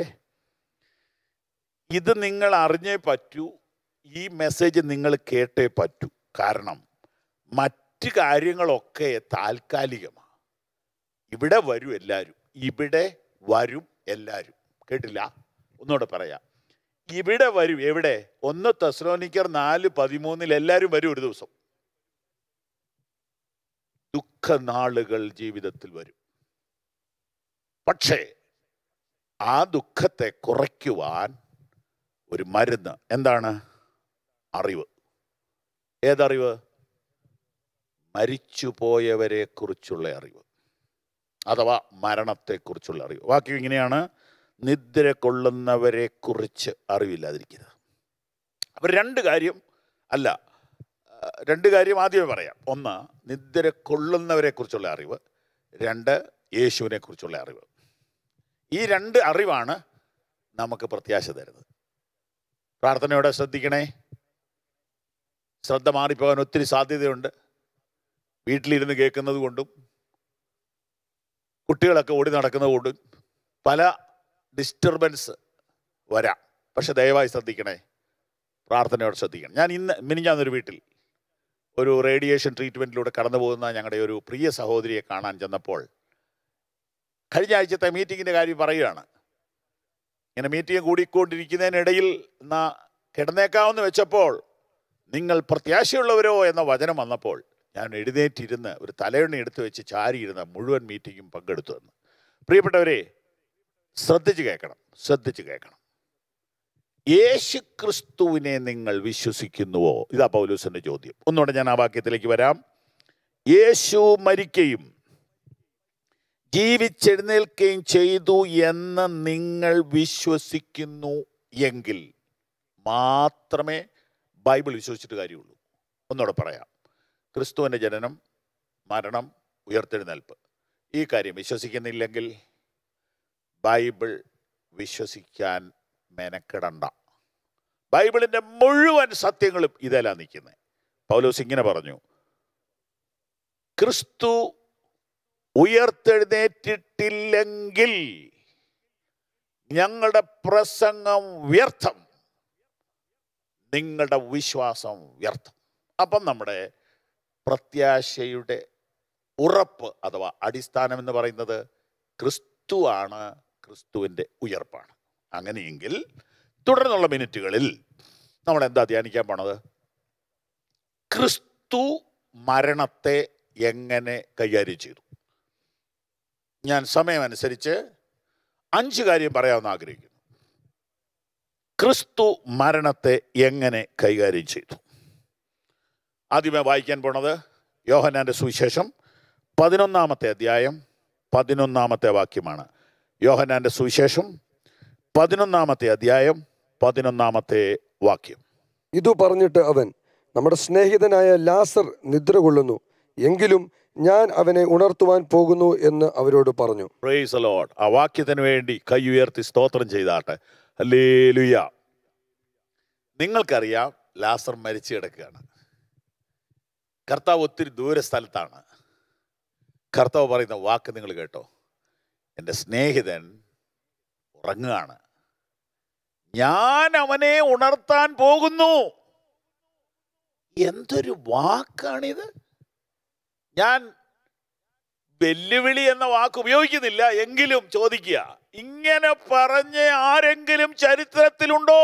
S1: ഇത് നിങ്ങൾ അറിഞ്ഞേ പറ്റൂ ഈ മെസ്സേജ് നിങ്ങൾ കേട്ടേ പറ്റൂ കാരണം മറ്റ് കാര്യങ്ങളൊക്കെ താൽക്കാലികമാണ് ഇവിടെ വരും എല്ലാവരും ഇവിടെ വരും എല്ലാവരും കേട്ടില്ല ഒന്നുകൂടെ പറയാം ഇവിടെ വരും എവിടെ ഒന്ന് തെസ്ലോനിക്കർ നാല് പതിമൂന്നിൽ എല്ലാവരും വരും ഒരു ദിവസം ദുഃഖനാളുകൾ ജീവിതത്തിൽ വരും പക്ഷേ ആ ദുഃഖത്തെ കുറയ്ക്കുവാൻ ഒരു മരുന്ന് എന്താണ് അറിവ് ഏതറിവ് മരിച്ചുപോയവരെ കുറിച്ചുള്ള അറിവ് അഥവാ മരണത്തെക്കുറിച്ചുള്ള അറിവ് വാക്യം ഇങ്ങനെയാണ് നിദ്ര കൊള്ളുന്നവരെ കുറിച്ച് അറിവില്ലാതിരിക്കരുത് അപ്പം രണ്ട് കാര്യം അല്ല ആ, രണ്ട് കാര്യം ആദ്യമേ പറയാം ഒന്ന് നിദ്ര കൊള്ളുന്നവരെ കുറിച്ചുള്ള അറിവ് രണ്ട് യേശുവിനെ കുറിച്ചുള്ള അറിവ് ഈ രണ്ട് അറിവാണ് നമുക്ക് പ്രത്യാശ തരുന്നത് പ്രാർത്ഥനയോടെ ശ്രദ്ധിക്കണേ ശ്രദ്ധ മാറിപ്പോകാൻ ഒത്തിരി സാധ്യതയുണ്ട് വീട്ടിലിരുന്ന് കേൾക്കുന്നത് കൊണ്ടും കുട്ടികളൊക്കെ ഓടി നടക്കുന്നത് കൊണ്ടും പല ഡിസ്റ്റർബൻസ് വരാം പക്ഷെ ദയവായി ശ്രദ്ധിക്കണേ പ്രാർത്ഥനയോടെ ശ്രദ്ധിക്കണം ഞാൻ ഇന്ന് മിനിഞ്ഞാന്നൊരു വീട്ടിൽ ഒരു റേഡിയേഷൻ ട്രീറ്റ്മെൻറ്റിലൂടെ കടന്നു പോകുന്ന ഞങ്ങളുടെ ഒരു പ്രിയ സഹോദരിയെ കാണാൻ ചെന്നപ്പോൾ കഴിഞ്ഞ ആഴ്ചത്തെ മീറ്റിങ്ങിൻ്റെ കാര്യം പറയുകയാണ് ഇങ്ങനെ മീറ്റിംഗ് കൂടിക്കൊണ്ടിരിക്കുന്നതിനിടയിൽ എന്നാ കിടന്നേക്കാമെന്ന് വെച്ചപ്പോൾ നിങ്ങൾ പ്രത്യാശയുള്ളവരോ എന്ന വചനം വന്നപ്പോൾ ഞാൻ എഴുന്നേറ്റിരുന്ന് ഒരു തലയണി എടുത്തു വെച്ച് ചാരിയിരുന്ന മുഴുവൻ മീറ്റിങ്ങും പങ്കെടുത്തു എന്ന് പ്രിയപ്പെട്ടവരെ ശ്രദ്ധിച്ച് കേൾക്കണം ശ്രദ്ധിച്ച് കേൾക്കണം യേശു ക്രിസ്തുവിനെ നിങ്ങൾ വിശ്വസിക്കുന്നുവോ ഇതാ പൗലൂസിന്റെ ചോദ്യം ഒന്നുകൂടെ ഞാൻ ആ വാക്യത്തിലേക്ക് വരാം യേശു മരിക്കുകയും ജീവിച്ചെഴുന്നേൽക്കുകയും ചെയ്തു എന്ന് നിങ്ങൾ വിശ്വസിക്കുന്നു എങ്കിൽ മാത്രമേ ബൈബിൾ വിശ്വസിച്ചിട്ട് കാര്യമുള്ളൂ ഒന്നുകൂടെ പറയാം ക്രിസ്തുവിൻ്റെ ജനനം മരണം ഉയർത്തെഴുന്നേൽപ്പ് ഈ കാര്യം വിശ്വസിക്കുന്നില്ലെങ്കിൽ ബൈബിൾ വിശ്വസിക്കാൻ മെനക്കെടണ്ട ബൈബിളിൻ്റെ മുഴുവൻ സത്യങ്ങളും ഇതെല്ലാം നിൽക്കുന്നത് പൗലോസ് ഇങ്ങനെ പറഞ്ഞു ക്രിസ്തു ഉയർത്തെഴുന്നേറ്റിട്ടില്ലെങ്കിൽ ഞങ്ങളുടെ പ്രസംഗം വ്യർത്ഥം നിങ്ങളുടെ വിശ്വാസം വ്യർത്ഥം അപ്പം നമ്മുടെ പ്രത്യാശയുടെ ഉറപ്പ് അഥവാ അടിസ്ഥാനം എന്ന് പറയുന്നത് ക്രിസ്തുവാണ് ക്രിസ്തുവിൻ്റെ ഉയർപ്പാണ് അങ്ങനെയെങ്കിൽ തുടർന്നുള്ള മിനിറ്റുകളിൽ നമ്മൾ എന്താ ധ്യാനിക്കാൻ പോണത് ക്രിസ്തു മരണത്തെ എങ്ങനെ കൈകാര്യം ചെയ്തു ഞാൻ സമയമനുസരിച്ച് അഞ്ച് കാര്യം പറയാമെന്ന് ആഗ്രഹിക്കുന്നു ക്രിസ്തു മരണത്തെ എങ്ങനെ കൈകാര്യം ചെയ്തു ആദ്യമേ വായിക്കാൻ പോണത് യോഹനാന്റെ സുവിശേഷം പതിനൊന്നാമത്തെ അധ്യായം പതിനൊന്നാമത്തെ വാക്യമാണ് യോഹനാന്റെ സുവിശേഷം പതിനൊന്നാമത്തെ അധ്യായം പതിനൊന്നാമത്തെ വാക്യം
S2: ഇതു പറഞ്ഞിട്ട് അവൻ നമ്മുടെ സ്നേഹിതനായ ലാസർ നിദ്ര കൊള്ളുന്നു എങ്കിലും ഞാൻ അവനെ ഉണർത്തുവാൻ പോകുന്നു എന്ന് അവരോട് പറഞ്ഞു
S1: പ്രേസ് ലോഡ് ആ വാക്യത്തിന് വേണ്ടി കൈ ഉയർത്തി സ്തോത്രം ചെയ്താട്ടെ അല്ലേ ലുയ നിങ്ങൾക്കറിയാം ലാസർ മരിച്ചു കിടക്കുകയാണ് കർത്താവ് ഒത്തിരി ദൂര സ്ഥലത്താണ് കർത്താവ് പറയുന്ന വാക്ക് നിങ്ങൾ കേട്ടോ എൻ്റെ സ്നേഹിതൻ ഉറങ്ങുകയാണ് ഞാൻ അവനെ ഉണർത്താൻ പോകുന്നു എന്തൊരു വാക്കാണിത് ഞാൻ വെല്ലുവിളി എന്ന വാക്ക് ഉപയോഗിക്കുന്നില്ല എങ്കിലും ചോദിക്കുക ഇങ്ങനെ പറഞ്ഞ ആരെങ്കിലും ചരിത്രത്തിലുണ്ടോ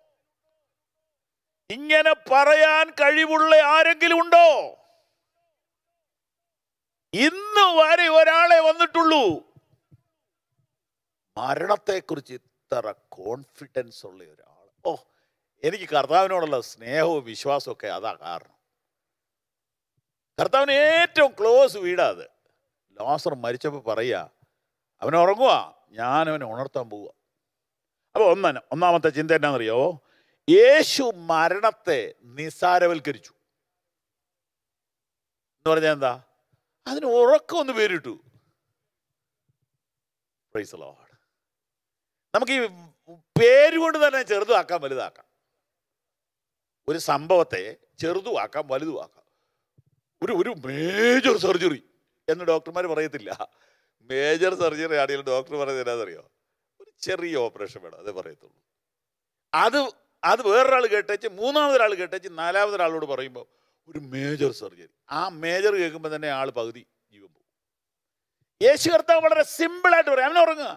S1: ഇങ്ങനെ പറയാൻ കഴിവുള്ള ആരെങ്കിലും ഉണ്ടോ ഇന്ന് വരെ ഒരാളെ വന്നിട്ടുള്ളൂ മരണത്തെക്കുറിച്ച് ഇത്ര കോൺഫിഡൻസ് ഉള്ള ഒരാൾ ഓ എനിക്ക് കർത്താവിനോടുള്ള സ്നേഹവും വിശ്വാസവും ഒക്കെ അതാ കാരണം കർത്താവിന് ഏറ്റവും ക്ലോസ് വീടാ അത് ലാസർ മരിച്ചപ്പോൾ പറയുക അവൻ ഉറങ്ങുക ഞാൻ അവനെ ഉണർത്താൻ പോവുക അപ്പോൾ ഒന്നാണ് ഒന്നാമത്തെ ചിന്ത എന്നാണെന്നറിയോ യേശു മരണത്തെ നിസാരവൽക്കരിച്ചു എന്ന് പറഞ്ഞാൽ എന്താ അതിന് ഉറക്കം ഒന്ന് പേരിട്ടു Praise the Lord. നമുക്ക് ഈ പേരുകൊണ്ട് തന്നെ ചെറുതാക്കാം വലുതാക്കാം ഒരു സംഭവത്തെ ചെറുതുമാക്കാം വലുതുമാക്കാം ഒരു ഒരു മേജർ സർജറി എന്ന് ഡോക്ടർമാർ പറയത്തില്ല മേജർ സർജറി ആണെങ്കിൽ ഡോക്ടർ പറയുന്നത് എന്നാണെന്നറിയോ ഒരു ചെറിയ ഓപ്പറേഷൻ വേണം അതേ പറയത്തുള്ളൂ അത് അത് വേറൊരാൾ കേട്ടേച്ച് മൂന്നാമതൊരാൾ കേട്ടേച്ച് നാലാമതൊരാളോട് പറയുമ്പോൾ ഒരു മേജർ സർജറി ആ മേജർ കേൾക്കുമ്പോൾ തന്നെ ആൾ പകുതി ജീവൻ പോകും യേശു കർത്താവ് വളരെ സിമ്പിളായിട്ട് പറയാം അവനെ ഉറങ്ങുക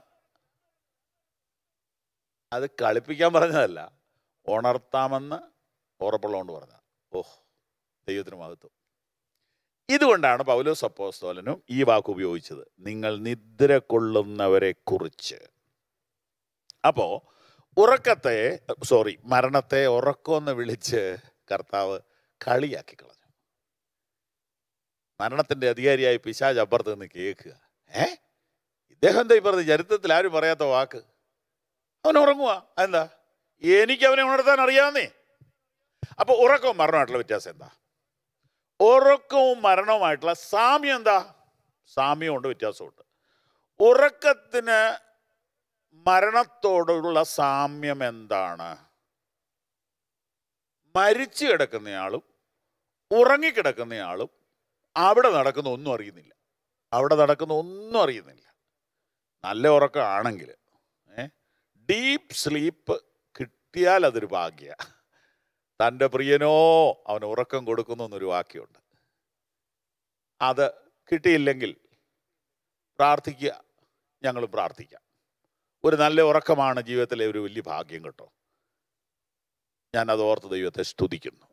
S1: അത് കളിപ്പിക്കാൻ പറഞ്ഞതല്ല ഉണർത്താമെന്ന് ഉറപ്പുള്ളതുകൊണ്ട് പറഞ്ഞ ഓഹ് ദൈവത്തിന് മഹത്വം ഇതുകൊണ്ടാണ് പൗലോസ് അപ്പോസ്തോലനും ഈ വാക്ക് ഉപയോഗിച്ചത് നിങ്ങൾ നിദ്ര കൊള്ളുന്നവരെ കുറിച്ച് അപ്പോ ഉറക്കത്തെ സോറി മരണത്തെ ഉറക്കമെന്ന് വിളിച്ച് കർത്താവ് കളിയാക്കി കളഞ്ഞു മരണത്തിന്റെ അധികാരിയായി പിശാജ് അപ്പുറത്ത് നിന്ന് കേൾക്കുക ഏ ഇദ്ദേഹം എന്താ ഈ പറഞ്ഞത് ചരിത്രത്തിൽ ആരും പറയാത്ത വാക്ക് അവൻ ഉറങ്ങുക എന്താ എനിക്ക് അവനെ ഉണർത്താൻ അറിയാവുന്നേ അപ്പൊ ഉറക്കവും മരണമായിട്ടുള്ള വ്യത്യാസം എന്താ ഉറക്കവും മരണവുമായിട്ടുള്ള സാമ്യം എന്താ സാമ്യമുണ്ട് വ്യത്യാസമുണ്ട് ഉറക്കത്തിന് മരണത്തോടുള്ള സാമ്യം എന്താണ് മരിച്ചു കിടക്കുന്നയാളും ഉറങ്ങിക്കിടക്കുന്നയാളും അവിടെ നടക്കുന്ന ഒന്നും അറിയുന്നില്ല അവിടെ നടക്കുന്ന ഒന്നും അറിയുന്നില്ല നല്ല ഉറക്കമാണെങ്കിൽ ഏ ഡീപ്പ് സ്ലീപ്പ് കിട്ടിയാൽ അതൊരു ഭാഗ്യ തൻ്റെ പ്രിയനോ അവന് ഉറക്കം കൊടുക്കുന്നു എന്നൊരു വാക്യമുണ്ട് അത് കിട്ടിയില്ലെങ്കിൽ പ്രാർത്ഥിക്കുക ഞങ്ങൾ പ്രാർത്ഥിക്കാം ഒരു നല്ല ഉറക്കമാണ് ജീവിതത്തിലെ ഒരു വലിയ ഭാഗ്യം കേട്ടോ ഞാൻ അത് ഓർത്ത് ദൈവത്തെ സ്തുതിക്കുന്നു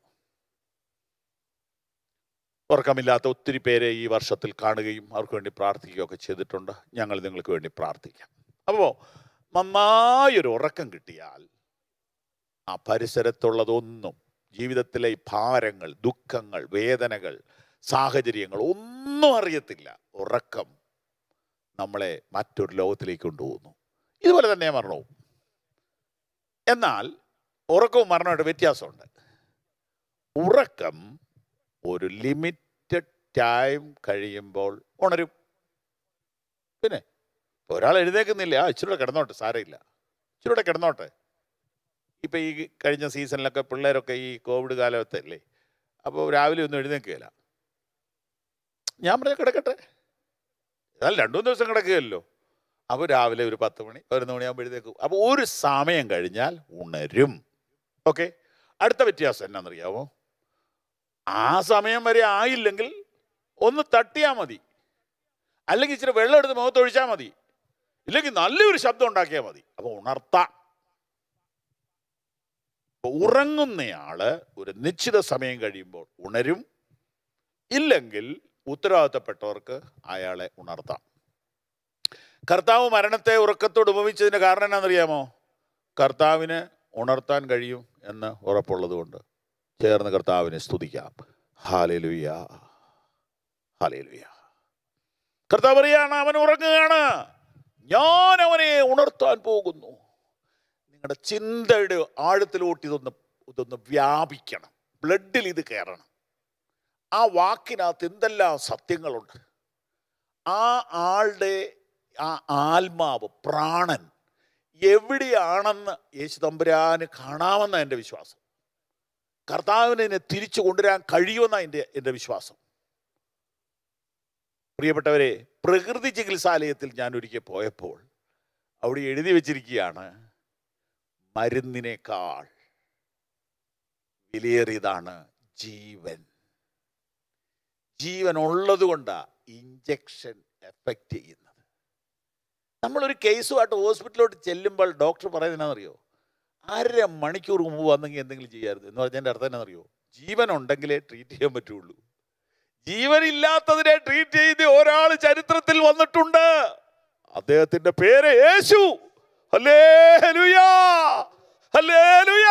S1: ഉറക്കമില്ലാത്ത ഒത്തിരി പേരെ ഈ വർഷത്തിൽ കാണുകയും അവർക്ക് വേണ്ടി പ്രാർത്ഥിക്കുകയൊക്കെ ചെയ്തിട്ടുണ്ട് ഞങ്ങൾ നിങ്ങൾക്ക് വേണ്ടി പ്രാർത്ഥിക്കാം അപ്പോൾ നന്നായൊരു ഉറക്കം കിട്ടിയാൽ ആ പരിസരത്തുള്ളതൊന്നും ജീവിതത്തിലെ ഈ ഭാരങ്ങൾ ദുഃഖങ്ങൾ വേദനകൾ സാഹചര്യങ്ങൾ ഒന്നും അറിയത്തില്ല ഉറക്കം നമ്മളെ മറ്റൊരു ലോകത്തിലേക്ക് കൊണ്ടുപോകുന്നു ഇതുപോലെ തന്നെ മരണവും എന്നാൽ ഉറക്കവും മരണമായിട്ട് വ്യത്യാസമുണ്ട് ഉറക്കം ഒരു ലിമിറ്റഡ് ടൈം കഴിയുമ്പോൾ ഉണരും പിന്നെ ഇപ്പൊ ഒരാൾ എഴുന്നേക്കുന്നില്ല ആ ഇച്ചിരൂടെ കിടന്നോട്ടെ സാരമില്ല ഇച്ചിരൂടെ കിടന്നോട്ടെ ഇപ്പൊ ഈ കഴിഞ്ഞ സീസണിലൊക്കെ പിള്ളേരൊക്കെ ഈ കോവിഡ് കാലത്തല്ലേ അപ്പോൾ രാവിലെ ഒന്നും എഴുന്നേക്കുകയില്ല ഞാൻ പറഞ്ഞ കിടക്കട്ടെ എന്നാൽ രണ്ടു മൂന്ന് ദിവസം കിടക്കുകയല്ലോ അപ്പോൾ രാവിലെ ഒരു പത്ത് മണി പതിനൊന്ന് മണിയാകുമ്പോൾ എഴുന്നേക്കും അപ്പോൾ ഒരു സമയം കഴിഞ്ഞാൽ ഉണരും ഓക്കെ അടുത്ത വ്യത്യാസം എന്നാണെന്നറിയാമോ ആ സമയം വരെ ആയില്ലെങ്കിൽ ഒന്ന് തട്ടിയാൽ മതി അല്ലെങ്കിൽ ഇച്ചിരി വെള്ളം എടുത്ത് മുഖത്തൊഴിച്ചാൽ മതി ഇല്ലെങ്കിൽ നല്ലൊരു ശബ്ദം ഉണ്ടാക്കിയാൽ മതി അപ്പോൾ ഉണർത്താം അപ്പൊ ഉറങ്ങുന്നയാള് ഒരു നിശ്ചിത സമയം കഴിയുമ്പോൾ ഉണരും ഇല്ലെങ്കിൽ ഉത്തരവാദിത്തപ്പെട്ടവർക്ക് അയാളെ ഉണർത്താം കർത്താവ് മരണത്തെ ഉറക്കത്തോട് ഉപമിച്ചതിന് കാരണം എന്നാണെന്നറിയാമോ കർത്താവിന് ഉണർത്താൻ കഴിയും എന്ന് ഉറപ്പുള്ളത് കൊണ്ട് ചേർന്ന് കർത്താവിനെ സ്തുതിക്കാം ഹാലേലുയ ഹാലേലുയ കർത്താവ് പറയാണ് അവൻ ഉറങ്ങുകയാണ് ഞാൻ അവനെ ഉണർത്താൻ പോകുന്നു നിങ്ങളുടെ ചിന്തയുടെ ആഴത്തിലോട്ട് ഇതൊന്ന് ഇതൊന്ന് വ്യാപിക്കണം ബ്ലഡിൽ ഇത് കയറണം ആ വാക്കിനകത്ത് എന്തെല്ലാം സത്യങ്ങളുണ്ട് ആ ആളുടെ ആ ആത്മാവ് പ്രാണൻ എവിടെയാണെന്ന് യേശു തമ്പുരാന് കാണാമെന്ന എൻ്റെ വിശ്വാസം കർത്താവിനെ എന്നെ തിരിച്ചു കൊണ്ടുവരാൻ കഴിയുമെന്ന എൻ്റെ എൻ്റെ വിശ്വാസം പ്രിയപ്പെട്ടവരെ പ്രകൃതി ചികിത്സാലയത്തിൽ ഞാൻ ഒരിക്കൽ പോയപ്പോൾ അവിടെ എഴുതി വച്ചിരിക്കുകയാണ് മരുന്നിനേക്കാൾ വിലയേറിയതാണ് ജീവൻ ജീവൻ ഉള്ളത് കൊണ്ടാണ് ഇഞ്ചക്ഷൻ എഫക്റ്റ് ചെയ്യുന്നത് നമ്മളൊരു കേസുമായിട്ട് ഹോസ്പിറ്റലിലോട്ട് ചെല്ലുമ്പോൾ ഡോക്ടർ പറയുന്നതെന്നറിയോ അര മണിക്കൂർ മുമ്പ് വന്നെങ്കിൽ എന്തെങ്കിലും ചെയ്യാമായിരുന്നു എന്ന് പറഞ്ഞതിൻ്റെ അർത്ഥം എന്നാണെന്നറിയോ ജീവൻ ഉണ്ടെങ്കിലേ ട്രീറ്റ് ചെയ്യാൻ പറ്റുള്ളൂ ജീവനില്ലാത്തതിനെ ട്രീറ്റ് ചെയ്ത് ഒരാൾ ചരിത്രത്തിൽ വന്നിട്ടുണ്ട് അദ്ദേഹത്തിന്റെ പേര് യേശു ഹല്ലേലൂയാ ഹല്ലേലൂയാ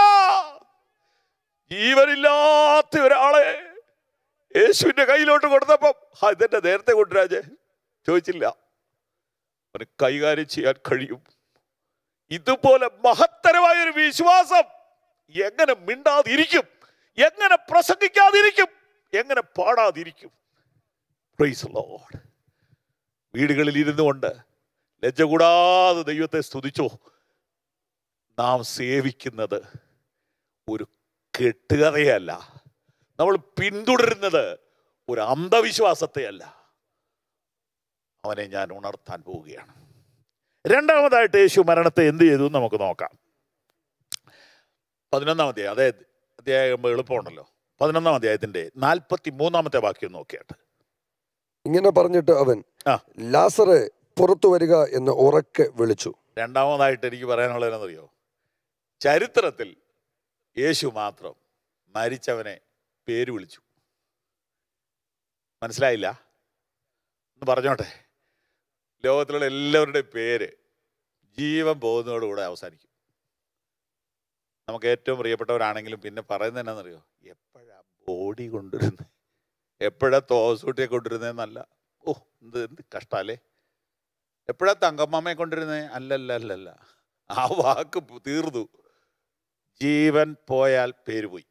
S1: ജീവനില്ലാത്ത ഒരാളെ യേശുവിന്റെ കയ്യിലോട്ട് കൊടുത്തപ്പം "ആ, ഇതെന്നെ നേരത്തെ കൊണ്ടുവരാജെ ചോദിച്ചില്ല അവന് കൈകാര്യം ചെയ്യാൻ കഴിയും ഇതുപോലെ മഹത്തരമായ ഒരു വിശ്വാസം എങ്ങനെ മിണ്ടാതിരിക്കും എങ്ങനെ പ്രസംഗിക്കാതിരിക്കും എങ്ങനെ പാടാതിരിക്കും പ്രൈസ് ലോഡ് വീടുകളിൽ ഇരുന്നു കൊണ്ട് ലജ്ജ കൂടാതെ ദൈവത്തെ സ്തുതിച്ചോ നാം സേവിക്കുന്നത് ഒരു കെട്ടുകഥയല്ല നമ്മൾ പിന്തുടരുന്നത് ഒരു അന്ധവിശ്വാസത്തെയല്ല അവനെ ഞാൻ ഉണർത്താൻ പോവുകയാണ് രണ്ടാമതായിട്ട് യേശു മരണത്തെ എന്ത് ചെയ്തു എന്ന് നമുക്ക് നോക്കാം പതിനൊന്നാം അധ്യായം അതെ അധ്യായം എളുപ്പമുണ്ടല്ലോ പതിനൊന്നാം അധ്യായത്തിന്റെ നാൽപ്പത്തി മൂന്നാമത്തെ വാക്യം നോക്കിയാട്ട്
S2: ഇങ്ങനെ പറഞ്ഞിട്ട് അവൻ
S1: ആ.
S2: ലാസറെ പുറത്തു വരിക എന്ന് ഉറക്കെ വിളിച്ചു
S1: രണ്ടാമതായിട്ട് എനിക്ക് പറയാനുള്ളതെന്നറിയോ ചരിത്രത്തിൽ യേശു മാത്രം മരിച്ചവനെ പേര് വിളിച്ചു മനസ്സിലായില്ല ഒന്ന് പറഞ്ഞോട്ടെ ലോകത്തിലുള്ള എല്ലാവരുടെയും പേര് ജീവൻ പോകുന്നതോടുകൂടെ അവസാനിക്കും നമുക്ക് ഏറ്റവും പ്രിയപ്പെട്ടവരാണെങ്കിലും പിന്നെ പറയുന്നത് എന്നാണെന്നറിയോ എപ്പോഴാ ബോഡി കൊണ്ടുവരുന്നത് എപ്പോഴാ തോസൂട്ടിയെ കൊണ്ടുവരുന്നതെന്നല്ല ഓ എന്ത് എന്ത് കഷ്ടല്ലേ എപ്പോഴാ തങ്കമ്മയെ കൊണ്ടിരുന്നേ അല്ലല്ല അല്ലല്ല ആ വാക്ക് പ് തീർന്നു ജീവൻ പോയാൽ പേര് പോയി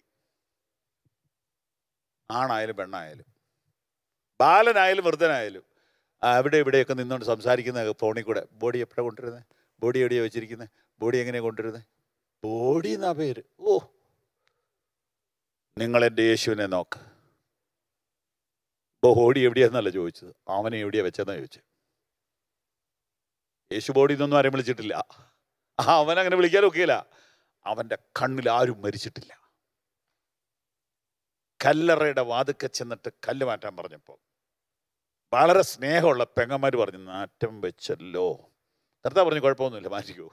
S1: ആണായാലും പെണ്ണായാലും ബാലനായാലും വൃദ്ധനായാലും ആ, അവിടെ ഇവിടെയൊക്കെ നിന്നുകൊണ്ട് സംസാരിക്കുന്ന ഫോണിൽ കൂടെ ബോഡി എപ്പോഴാണ് കൊണ്ടുവരുന്നത് ബോഡി എവിടെയാണ് വെച്ചിരിക്കുന്നത് ബോഡി എങ്ങനെയാണ് കൊണ്ടുവരുന്നത് ബോഡി എന്നാ പേര് ഓ നിങ്ങൾ എൻ്റെ യേശുവിനെ നോക്ക് ബോഡി എവിടെയാന്നല്ല ചോദിച്ചത് അവനെ എവിടെയാ വെച്ചെന്നാ ചോദിച്ചത് യേശു ബോഡി എന്നൊന്നും ആരും വിളിച്ചിട്ടില്ല ആ അവൻ അങ്ങനെ വിളിക്കാൻ ഒക്കെയില്ല അവന്റെ കണ്ണിൽ ആരും മരിച്ചിട്ടില്ല കല്ലറയുടെ വാതുക്കെ ചെന്നിട്ട് കല്ല് മാറ്റാൻ പറഞ്ഞപ്പോൾ വളരെ സ്നേഹമുള്ള പെങ്ങന്മാർ പറഞ്ഞു നാറ്റം വെച്ചല്ലോ കർത്താവ് പറഞ്ഞു കുഴപ്പമൊന്നുമില്ല മാറ്റിക്കോ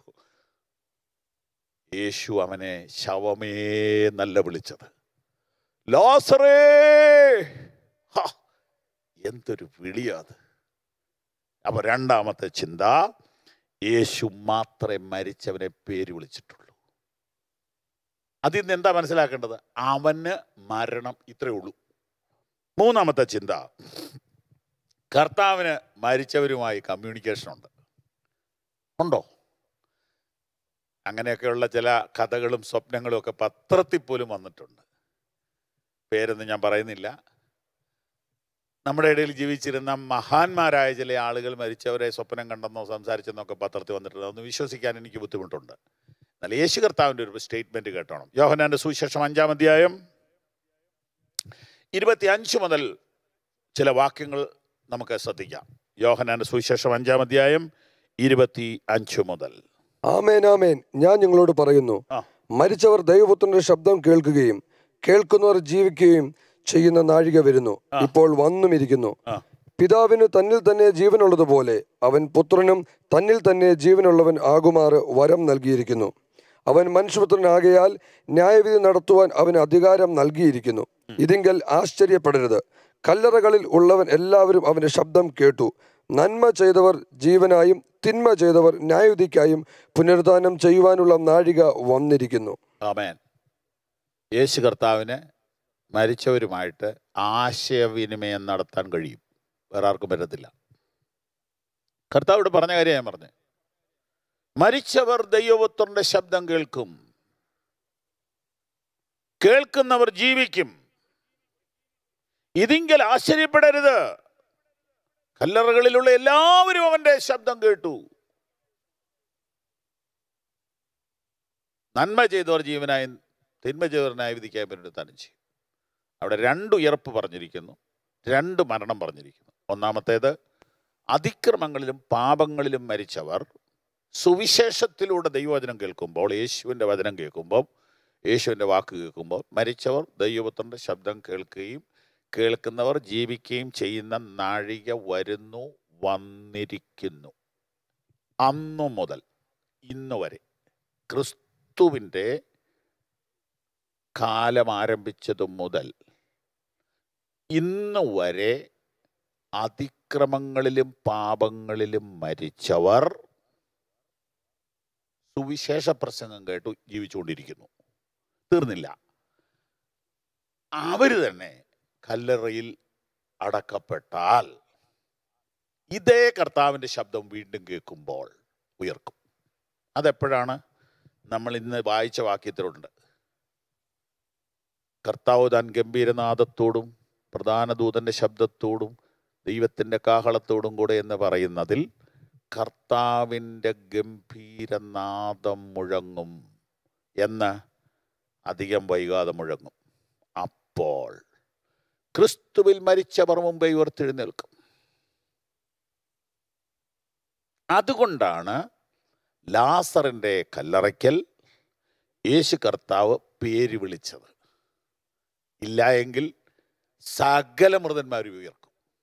S1: യേശു അവനെ ശവമേ നല്ല വിളിച്ചത് ലോസറേ ഹാ, എന്തൊരു വിളിയാത് അപ്പൊ രണ്ടാമത്തെ ചിന്ത യേശു മാത്രമേ മരിച്ചവനെ പേര് വിളിച്ചിട്ടുള്ളൂ അതിൽ നിന്ന് എന്താ മനസ്സിലാക്കേണ്ടത് അവന് മരണം ഇത്രയേ ഉള്ളൂ മൂന്നാമത്തെ ചിന്ത കർത്താവിന് മരിച്ചവരുമായി കമ്മ്യൂണിക്കേഷൻ ഉണ്ട് ഉണ്ടോ അങ്ങനെയൊക്കെയുള്ള ചില കഥകളും സ്വപ്നങ്ങളും ഒക്കെ പത്രത്തിൽ പോലും വന്നിട്ടുണ്ട് പേരൊന്നും ഞാൻ പറയുന്നില്ല നമ്മുടെ ഇടയിൽ ജീവിച്ചിരുന്ന മഹാന്മാരായ ചില ആളുകൾ മരിച്ചവരെ സ്വപ്നം കണ്ടെന്നോ സംസാരിച്ചെന്നോ ഒക്കെ പത്രത്തിൽ വന്നിട്ടുണ്ട് അതൊന്ന് വിശ്വസിക്കാൻ എനിക്ക് ബുദ്ധിമുട്ടുണ്ട് എന്നാൽ യേശു കർത്താവിൻ്റെ ഒരു സ്റ്റേറ്റ്മെന്റ് കേട്ടോണം യോഹനാന്റെ സുവിശേഷം അഞ്ചാം അധ്യായം ഇരുപത്തി അഞ്ച് മുതൽ ചില വാക്യങ്ങൾ നമുക്ക് ശ്രദ്ധിക്കാം യോഹനാന്റെ സുവിശേഷം അഞ്ചാം അധ്യായം ഇരുപത്തി അഞ്ച് മുതൽ
S2: ആമേൻ ആമേൻ ഞാൻ നിങ്ങളോട് പറയുന്നു
S1: ആ.
S2: മരിച്ചവർ ദൈവപുത്രന്റെ ശബ്ദം കേൾക്കുകയും കേൾക്കുന്നവർ ജീവിക്കുകയും ചെയ്യുന്ന നാഴിക വരുന്നു
S1: ആ.
S2: ഇപ്പോൾ വന്നുമിരിക്കുന്നു
S1: ആ.
S2: പിതാവിന് തന്നിൽ തന്നെ ജീവനുള്ളതുപോലെ അവൻ പുത്രനും തന്നിൽ തന്നെ ജീവനുള്ളവൻ ആകുമാറ് വരം നൽകിയിരിക്കുന്നു അവൻ മനുഷ്യപുത്രനാകയാൽ ന്യായവിധി നടത്തുവാൻ അവന് അധികാരം നൽകിയിരിക്കുന്നു ഇതിങ്കൽ ആശ്ചര്യപ്പെടരുത് കല്ലറകളിൽ ഉള്ളവൻ എല്ലാവരും അവന്റെ ശബ്ദം കേട്ടു നന്മ ചെയ്തവർ ജീവനായും തിന്മ ചെയ്തവർ ന്യായവിധിക്കായും പുനരുദ്ധാനം ചെയ്യുവാനുള്ള നാഴിക വന്നിരിക്കുന്നു
S1: ആമേൻ യേശു കർത്താവിന് മരിച്ചവരുമായിട്ട് ആശയവിനിമയം നടത്താൻ കഴിയും വേറെ ആർക്കും പറ്റത്തില്ല കർത്താവ് ഇവിടെ പറഞ്ഞ കാര്യം ഞാൻ പറഞ്ഞു മരിച്ചവർ ദൈവപുത്രന്റെ ശബ്ദം കേൾക്കും കേൾക്കുന്നവർ ജീവിക്കും ഇതിങ്കൽ ആശ്ചര്യപ്പെടരുത് കല്ലറകളിലുള്ള എല്ലാവരും അവന്റെ ശബ്ദം കേട്ടു നന്മ ചെയ്തവർ ജീവനായും തിന്മ ചെയ്തവരനായി വിധിക്കാൻ പുനരുദ്ധാനം ചെയ്യും അവിടെ രണ്ട് ഉയർപ്പ് പറഞ്ഞിരിക്കുന്നു രണ്ട് മരണം പറഞ്ഞിരിക്കുന്നു ഒന്നാമത്തേത് അതിക്രമങ്ങളിലും പാപങ്ങളിലും മരിച്ചവർ സുവിശേഷത്തിലൂടെ ദൈവവചനം കേൾക്കുമ്പോൾ യേശുവിൻ്റെ വചനം കേൾക്കുമ്പോൾ യേശുവിൻ്റെ വാക്ക് കേൾക്കുമ്പോൾ മരിച്ചവർ ദൈവപുത്രൻ്റെ ശബ്ദം കേൾക്കുകയും കേൾക്കുന്നവർ ജീവിക്കുകയും ചെയ്യുന്ന നാഴിക വരുന്നു വന്നിരിക്കുന്നു അന്നു മുതൽ ഇന്ന് വരെ ക്രിസ്തുവിൻ്റെ കാലം ആരംഭിച്ചതു മുതൽ ഇന്ന് വരെ അതിക്രമങ്ങളിലും പാപങ്ങളിലും മരിച്ചവർ സുവിശേഷ പ്രസംഗം കേട്ടു ജീവിച്ചുകൊണ്ടിരിക്കുന്നു തീർന്നില്ല അവര് തന്നെ കല്ലറയിൽ അടക്കപ്പെട്ടാൽ ഇതേ കർത്താവിൻ്റെ ശബ്ദം വീണ്ടും കേൾക്കുമ്പോൾ ഉയർക്കും അതെപ്പോഴാണ് നമ്മൾ ഇന്ന് വായിച്ച വാക്യത്തിലുണ്ട് കർത്താവ് താൻ ഗംഭീരനാദത്തോടും പ്രധാന ദൂതന്റെ ശബ്ദത്തോടും ദൈവത്തിൻ്റെ കാഹളത്തോടും കൂടെ എന്ന് പറയുന്നതിൽ കർത്താവിൻ്റെ ഗംഭീരനാദം മുഴങ്ങും എന്ന് അധികം വൈകാതെ മുഴങ്ങും അപ്പോൾ ക്രിസ്തുവിൽ മരിച്ചവർ മുമ്പേ ഉയർത്തെഴുന്നേൽക്കും അതുകൊണ്ടാണ് ലാസറിൻ്റെ കല്ലറയ്ക്കൽ യേശു കർത്താവ് പേര് വിളിച്ചത് ഇല്ല എങ്കിൽ സകല മൃതന്മാരും ഉയർക്കും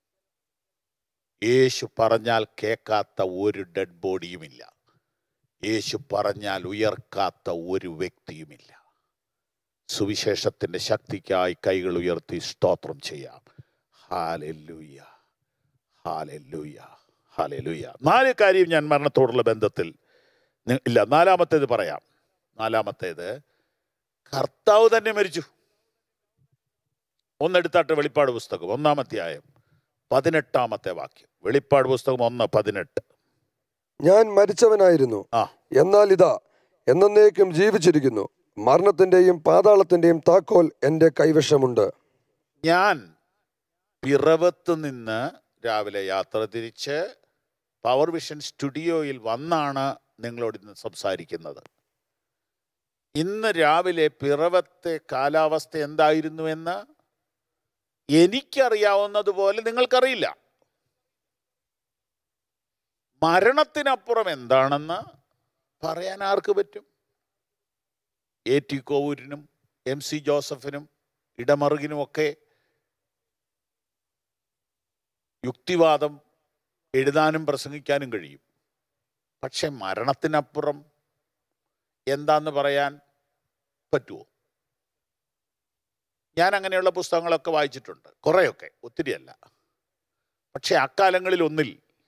S1: യേശു പറഞ്ഞാൽ കേൾക്കാത്ത ഒരു ഡെഡ് ബോഡിയുമില്ല യേശു പറഞ്ഞാൽ ഉയർക്കാത്ത ഒരു വ്യക്തിയുമില്ല സുവിശേഷത്തിൻ്റെ ശക്തിക്കായി കൈകൾ ഉയർത്തി സ്തോത്രം ചെയ്യാം ഹാലെല്ലൂയ ഹാലെല്ലൂയ ഹാലെല്ലൂയ നാല് കാര്യം ഞാൻ മരണത്തോടുള്ള ബന്ധത്തിൽ നി- ഇല്ല നാലാമത്തേത് പറയാം നാലാമത്തേത് കർത്താവ് തന്നെ മരിച്ചു ഒന്നെടുത്താട്ട് വെളിപ്പാട് പുസ്തകം ഒന്നാമധ്യായം പതിനെട്ടാമത്തെ വാക്യം വെളിപ്പാട് പുസ്തകം ഒന്ന് പതിനെട്ട്
S2: ഞാൻ മരിച്ചവനായിരുന്നു
S1: ആ
S2: എന്നാൽ ഇതാ എന്നേക്കും ജീവിച്ചിരിക്കുന്നു മരണത്തിന്റെയും പാതാളത്തിന്റെയും താക്കോൽ എന്റെ കൈവശമുണ്ട്
S1: ഞാൻ പിറവത്ത് നിന്ന് രാവിലെ യാത്ര തിരിച്ച് പവർ വിഷൻ സ്റ്റുഡിയോയിൽ വന്നാണ് നിങ്ങളോട് ഇന്ന് സംസാരിക്കുന്നത് ഇന്ന് രാവിലെ പിറവത്തെ കാലാവസ്ഥ എന്തായിരുന്നുവെന്ന് എനിക്കറിയാവുന്നതുപോലെ നിങ്ങൾക്കറിയില്ല മരണത്തിനപ്പുറം എന്താണെന്ന് പറയാൻ ആർക്ക് പറ്റും എ ടി കോവൂരിനും എം സി ജോസഫിനും ഇടമറുകിനുമൊക്കെ യുക്തിവാദം എഴുതാനും പ്രസംഗിക്കാനും കഴിയും പക്ഷെ മരണത്തിനപ്പുറം എന്താന്ന് പറയാൻ പറ്റുമോ ഞാൻ അങ്ങനെയുള്ള പുസ്തകങ്ങളൊക്കെ വായിച്ചിട്ടുണ്ട് കുറേയൊക്കെ ഒത്തിരിയല്ല പക്ഷെ അക്കാലങ്ങളിൽ ഒന്നിൽ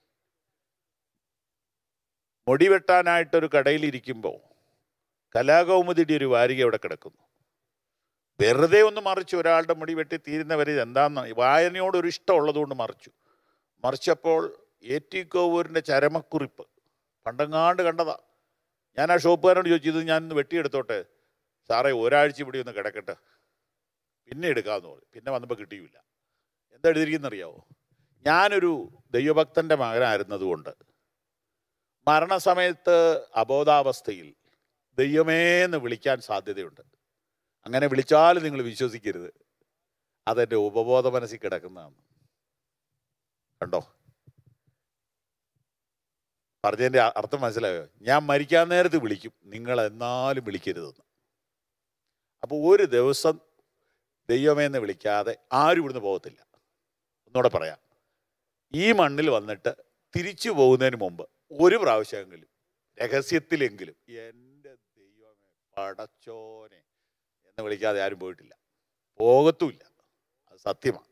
S1: മുടി വെട്ടാനായിട്ടൊരു കടയിലിരിക്കുമ്പോൾ കലാകൗമുദിയുടെ ഒരു വാരിക അവിടെ കിടക്കുന്നു വെറുതെ ഒന്ന് മറിച്ചു ഒരാളുടെ മുടി വെട്ടി തീരുന്നവരെ എന്താന്ന് വായനയോട് ഒരു ഇഷ്ടമുള്ളതുകൊണ്ട് മറിച്ചു മറിച്ചപ്പോൾ എ ടി കോവൂരിൻ്റെ ചരമക്കുറിപ്പ് പണ്ടങ്ങാണ്ട് കണ്ടതാ ഞാൻ ആ ഷോപ്പുകാരോട് ചോദിച്ചു ഇത് ഞാൻ ഇന്ന് വെട്ടിയെടുത്തോട്ടെ സാറേ ഒരാഴ്ച ഇവിടെ ഒന്ന് കിടക്കട്ടെ പിന്നെ എടുക്കാമെന്ന് പറഞ്ഞു പിന്നെ വന്നപ്പോൾ കിട്ടിയില്ല എന്താ എഴുതിയിരിക്കുന്നറിയാവോ ഞാനൊരു ദൈവഭക്തൻ്റെ മകനായിരുന്നതുകൊണ്ട് മരണസമയത്ത് അബോധാവസ്ഥയിൽ ദൈവമേ എന്ന് വിളിക്കാൻ സാധ്യതയുണ്ട് അങ്ങനെ വിളിച്ചാലും നിങ്ങൾ വിശ്വസിക്കരുത് അതെൻ്റെ ഉപബോധ മനസ്സിൽ കിടക്കുന്നതാണ് കണ്ടോ പറഞ്ഞതിൻ്റെ അ- അർത്ഥം മനസ്സിലായോ ഞാൻ മരിക്കാൻ നേരത്ത് വിളിക്കും നിങ്ങൾ എന്നാലും വിളിക്കരുതെന്ന് അപ്പോൾ ഒരു ദിവസം ദൈവമേ എന്ന് വിളിക്കാതെ ആരും ഇവിടുന്ന് പോകത്തില്ല ഒന്നുകൂടെ പറയാം ഈ മണ്ണിൽ വന്നിട്ട് തിരിച്ചു പോകുന്നതിന് മുമ്പ് ഒരു പ്രാവശ്യമെങ്കിലും രഹസ്യത്തിലെങ്കിലും എൻ്റെ ദൈവമേ പടച്ചോനെ എന്ന് വിളിക്കാതെ ആരും പോയിട്ടില്ല പോകത്തുമില്ല അത് സത്യമാണ്